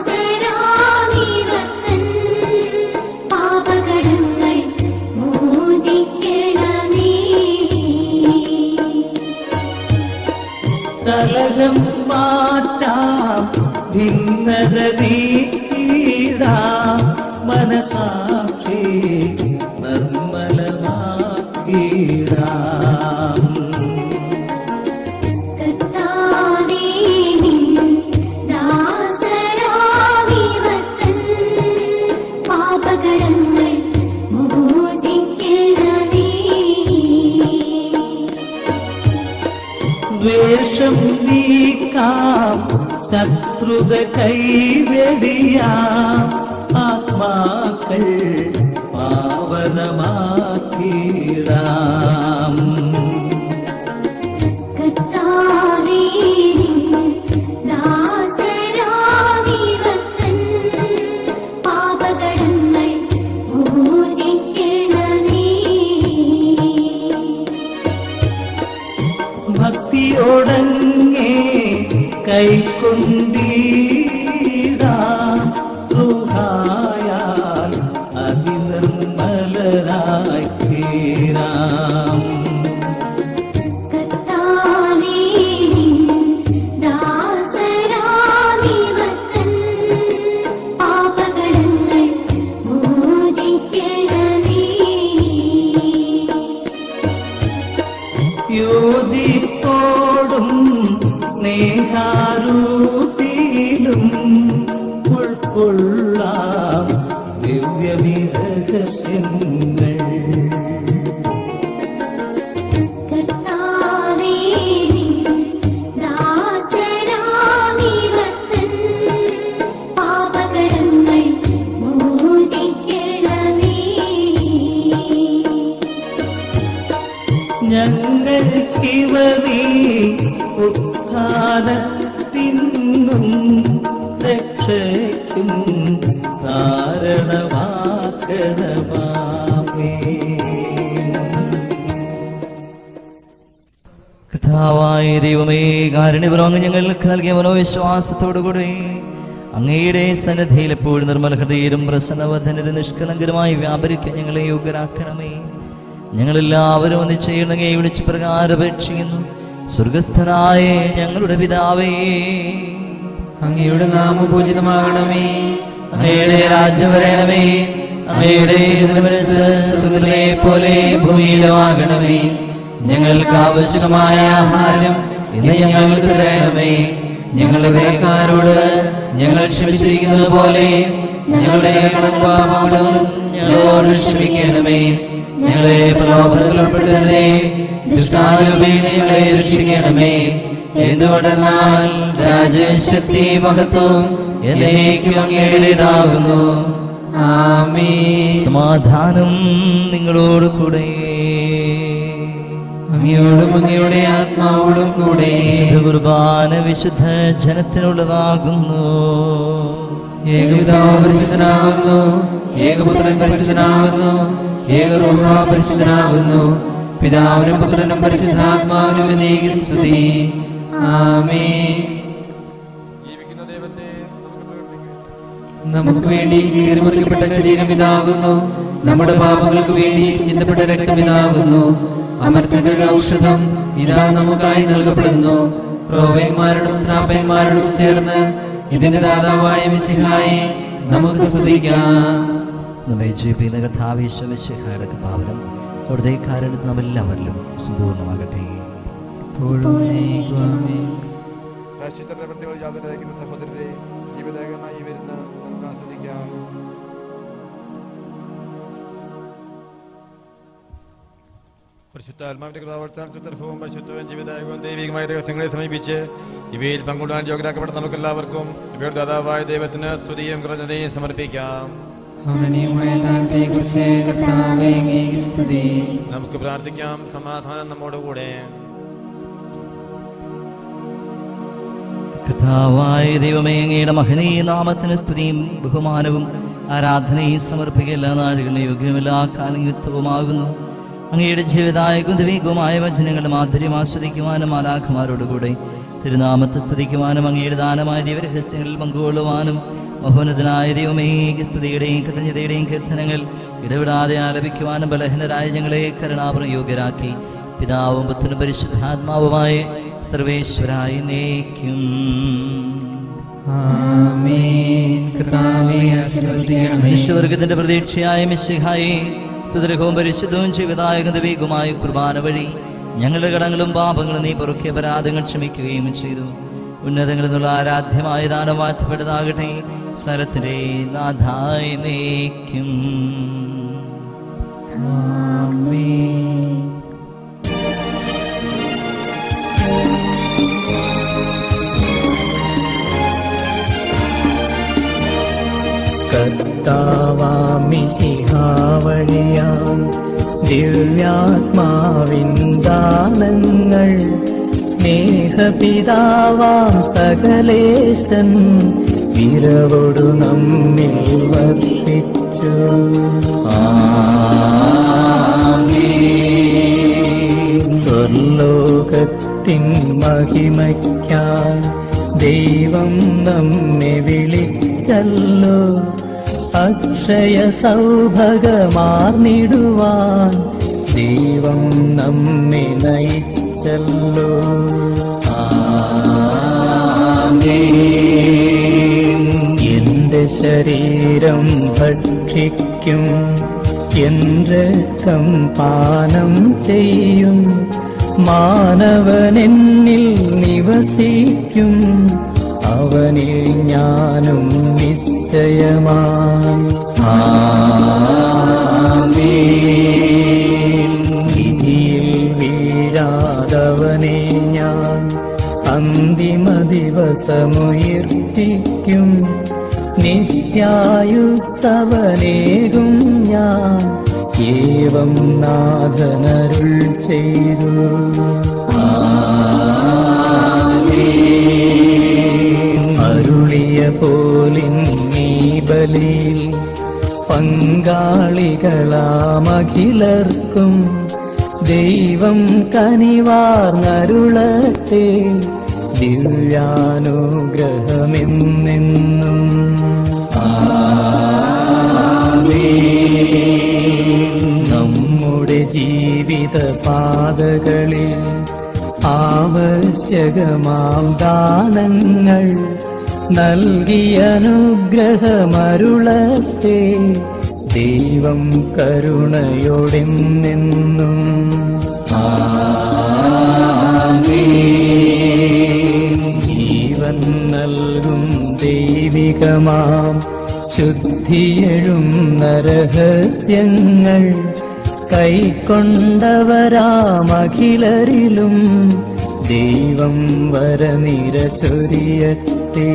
Speaker 3: ദാസരാമിവർത്തൻ പാപകടങ്ങൾ മോചിച്ചിടുവാൻ
Speaker 2: കലകം മാറ്റാം ഭിന്നത നീക്കിടാം മനസാക്ഷി നിർമ്മലമാക്കിടാം
Speaker 7: കർത്താവേ നിൻ ദാസരാവിവർത്തൻ പാപകടങ്ങൾ മോചിക്കണമേ
Speaker 2: ദ്വേഷം നീക്കാം ശത്രുത കൈവെടിയാം ആത്മാക്കൾ പാവനമാക്കിടാം
Speaker 7: കർത്താവേ നിൻ ദാസരാവിവർത്തൻ പാപകടങ്ങൾ മോചിക്കണമേ
Speaker 2: ഭക്തിയോടങ്ങേ കൈക്കൊണ്ടീടാം റുഹായാൽ അതിനിർമ്മലരായി തീരാം
Speaker 7: കർത്താവേ നിൻ ദാസരാവിവർത്തൻ പാപകടങ്ങൾ മോചിക്കണമേ
Speaker 2: യോജിപ്പോടും സ്നേഹാരൂപിയിലും ഉൾക്കൊള്ളാം ദിവ്യവിരഹസ്യങ്ങൾ
Speaker 7: കർത്താവേ നിൻ ദാസരാവിവർത്തൻ പാപകടങ്ങൾ മോചിക്കണമേ
Speaker 2: ഞങ്ങൾക്കിവ നീ ഉത്ഥാനത്തിന്നും രക്ഷയ്ക്കും കാരണമാക്കണമാമേ
Speaker 1: കഥാവായ ദൈവമേ കാരുണ്യപരമങ്ങ് ഞങ്ങൾക്ക് നൽകിയ മനോവിശ്വാസത്തോടുകൂടി അങ്ങയുടെ സന്നദ്ധയിൽ എപ്പോഴും നിർമ്മല ഹൃദയരും പ്രസന്നവധനരും നിഷ്കളങ്കരമായി വ്യാപരിക്കാൻ ഞങ്ങളെ യോഗ്യരാക്കണമേ ഞങ്ങളെല്ലാവരും ഒന്ന് ചെയ്യണങ്ങേ വിളിച്ച് പ്രകാരപേക്ഷിക്കുന്നു സ്വർഗസ്ഥനായ ഞങ്ങളുടെ പിതാവേ
Speaker 6: അങ്ങയുടെ നാമം പൂജിതമാകണമേ
Speaker 1: അങ്ങയുടെ രാജ്യം വരണമേ അങ്ങയുടെ തിരുമനസ്സ് സുഖത്തിലെ പോലെ ഭൂമിയിലുമാകണമേ ഞങ്ങൾക്ക് ആവശ്യമായ ആഹാരം ഇന്ന് ഞങ്ങൾക്ക് തരണമേ ഞങ്ങളുടെ കടക്കാരോട് ഞങ്ങൾ ക്ഷമിച്ചിരിക്കുന്നത് പോലെ ഞങ്ങളുടെ കടപ്പാടും ഞങ്ങളോട് ക്ഷമിക്കണമേ ഞങ്ങളെ പ്രലോഭനത്തിൽ ഉൾപ്പെടുത്തരുതേ ദുഷ്ടാരൂപേണ ഞങ്ങളെ രക്ഷിക്കണമേ എന്തുകൊണ്ടെന്നാൽ രാജശക്തി മഹത്വം എന്നേക്കും അങ്ങയുടേതാകുന്നു
Speaker 6: ആമേ
Speaker 1: സമാധാനം നിങ്ങളോട് കൂടെ
Speaker 6: അങ്ങയോടും അങ്ങയുടെ ആത്മാവോടും കൂടെ
Speaker 1: വിശുദ്ധ കുർബാന വിശുദ്ധ ജനത്തിനുള്ളതാകുന്നു
Speaker 6: ഏകപിതാവ് പരിശുദ്ധനാകുന്നു ഏകപുത്രൻ പരിശുദ്ധനാകുന്നു ഏകറൂഹ പരിശുദ്ധനാകുന്നു പിതാവിനും പുത്രനും പരിശുദ്ധാത്മാവിനും എന്നേക്കും സ്തുതി ആമേ
Speaker 4: ജീവിക്കുന്ന ദൈവത്തെ നമുക്ക് പ്രകടിപ്പിക്കാം
Speaker 6: നമുക്ക് വേണ്ടി കീറിമുറിക്കപ്പെട്ട ശരീരം ഇതാകുന്നു നമ്മുടെ പാപങ്ങൾക്ക് വേണ്ടി ചിന്തപ്പെട്ട രക്തം ഇതാകുന്നു അമർത്തതയുടെ ഔഷധം ഇതാ നമുക്കായി നൽകപ്പെടുന്നു ക്രോവന്മാരോടും സാപ്പന്മാരോടും ചേർന്ന് ഇതിന്റെ ദാതാവായ മിശിഹായെ നമുക്ക് സ്തുതിക്കാം
Speaker 1: നമ്മെ ജീവിക്കുന്ന കഥാവിശ്വമിശിഹായുടെ കഥാവരം അവിടുത്തെ കാരണത്ത് നമ്മെല്ലാവരിലും സമ്പൂർണ്ണമാകട്ടെ
Speaker 6: ഇപ്പോഴും എന്നേക്കും ആമേൻ.
Speaker 4: പ്രായശ്ചിത്ത പ്രവൃത്തികൾ യാതൊരായിരിക്കുന്ന സഹോദരരെ ജീവിതകമായി വരുന്ന നമുക്ക് ആസ്വദിക്കാം പരിശുദ്ധാത്മാവിന്റെ പ്രവർത്തനം സുദർഭവും പരിശുദ്ധവും ജീവിതായകവും ദൈവികമായ ദിവസങ്ങളെ സമീപിച്ച് ഇവയിൽ പങ്കുകൊള്ളാൻ യോഗ്യരാക്കപ്പെട്ട നമുക്കെല്ലാവർക്കും ഇവയുടെ ദാതാവായ ദൈവത്തിന് സ്തുതിയും കൃതജ്ഞതയും സമർപ്പിക്കാം
Speaker 6: മഹനീയമായ ദാനത്തെക്കുറിച്ച് കർത്താവേ അങ്ങേക്ക് സ്തുതി
Speaker 4: നമുക്ക് പ്രാർത്ഥിക്കാം സമാധാനം നമ്മോടുകൂടെ
Speaker 1: കഥാവായ ദൈവമേ അങ്ങയുടെ മഹനീയ നാമത്തിന് സ്തുതിയും ബഹുമാനവും ആരാധനയും സമർപ്പിക്കുക എല്ലാ നാടുകളിലും യോഗ്യമെല്ലാ കാലം യുക്തവുമാകുന്നു അങ്ങയുടെ ജീവിതായകും ദൈവികവുമായ വചനങ്ങളുടെ മാധുര്യം ആസ്വദിക്കുവാനും ആലാഖമാരോടുകൂടെ തിരുനാമത്തെ സ്തുതിക്കുവാനും അങ്ങയുടെ ദാനമായ ദൈവരഹസ്യങ്ങളിൽ പങ്കുകൊള്ളുവാനും മഹോന്നതനായ ദൈവമേ സ്തുതിയുടെയും കൃതജ്ഞതയുടെയും കീർത്തനങ്ങൾ ഇടപെടാതെ ആലപിക്കുവാനും ബലഹീനരായ ഞങ്ങളെ കരുണാപുരം യോഗ്യരാക്കി പിതാവും പുത്രനും പരിശുദ്ധാത്മാവുമായ സർവേശ്വരായി നയിക്കും
Speaker 6: ആമേൻ കർത്താവേ ആശീർവദിക്കണമേ
Speaker 1: മനുഷ്യവർഗത്തിന്റെ പ്രതീക്ഷയായ മിശിഹായി സുദൃഹവും പരിശുദ്ധവും ചെയ്വതായ ദൈവികമായ കുർബാന വഴി ഞങ്ങളുടെ കടങ്ങളും പാപങ്ങളും നീ പൊറുക്കിയ പരാതങ്ങൾ ക്ഷമിക്കുകയും ചെയ്തു ഉന്നതങ്ങളിൽ നിന്നുള്ള ആരാധ്യമായ ദാനം വാഴ്ത്തപ്പെട്ടതാകട്ടെ സ്ഥലത്തിന്റെ നാഥായി നയിക്കും
Speaker 2: കർത്താവാമിശിഹാവഴിയാം ദിവ്യാത്മാവിൻ ദാനങ്ങൾ സ്നേഹപിതാവാം സകലേശൻ വിരവൊടു നമ്മിൽ വർഷിച്ചു സ്വർലോകത്തിൻ മഹിമയ്ക്കായി ദൈവം നമ്മെ വിളിച്ചല്ലോ അക്ഷയ സൗഭഗമാർന്നിടുവാൻ ദൈവം നമ്മെ നയിച്ചല്ലോ എന്റെ ശരീരം ഭക്ഷിക്കും എൻ രക്തം പാനം ചെയ്യും മാനവനെന്നിൽ നിവസിക്കും അവനിൽ ഞാനും നിശ്ചയമായി വിധിയിൽ വീഴാതവനെ ഞാൻ അന്തിമ ദിവസമുയർപ്പിക്കും നിത്യായുസവനേകും ഞാൻ ഏവം നാഥനരുൾ ചെയ്തു അരുളിയ പോലിൻ നീ ബലിയിൽ പങ്കാളികളാമഖിലർക്കും ദൈവം കനിവാർന്നരുളത്തെ ദിവ്യാനുഗ്രഹമെന്നെന്നും നമ്മുടെ ജീവിത പാതകളിൽ ആവശ്യകമാം ദാനങ്ങൾ നൽകിയ അനുഗ്രഹമരുളത്തെ ദൈവം കരുണയോടെന്നെന്നും ജീവൻ നൽകും ദൈവികമാം ശുദ്ധിയെഴും നരഹസ്യങ്ങൾ കൈക്കൊണ്ടവരാമഖിലരിലും ദൈവം വരനിര ചൊരിയട്ടെ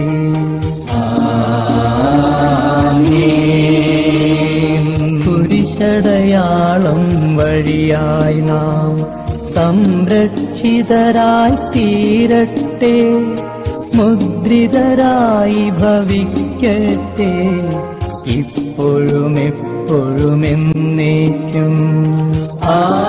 Speaker 2: കുരിശടയാളം വഴിയായി നാം സംരക്ഷിതരായി തീരട്ടെ മുദ്രിതരായി ഭവിക്കട്ടെ ഇപ്പോഴും എപ്പോഴും എന്നേക്കും ആ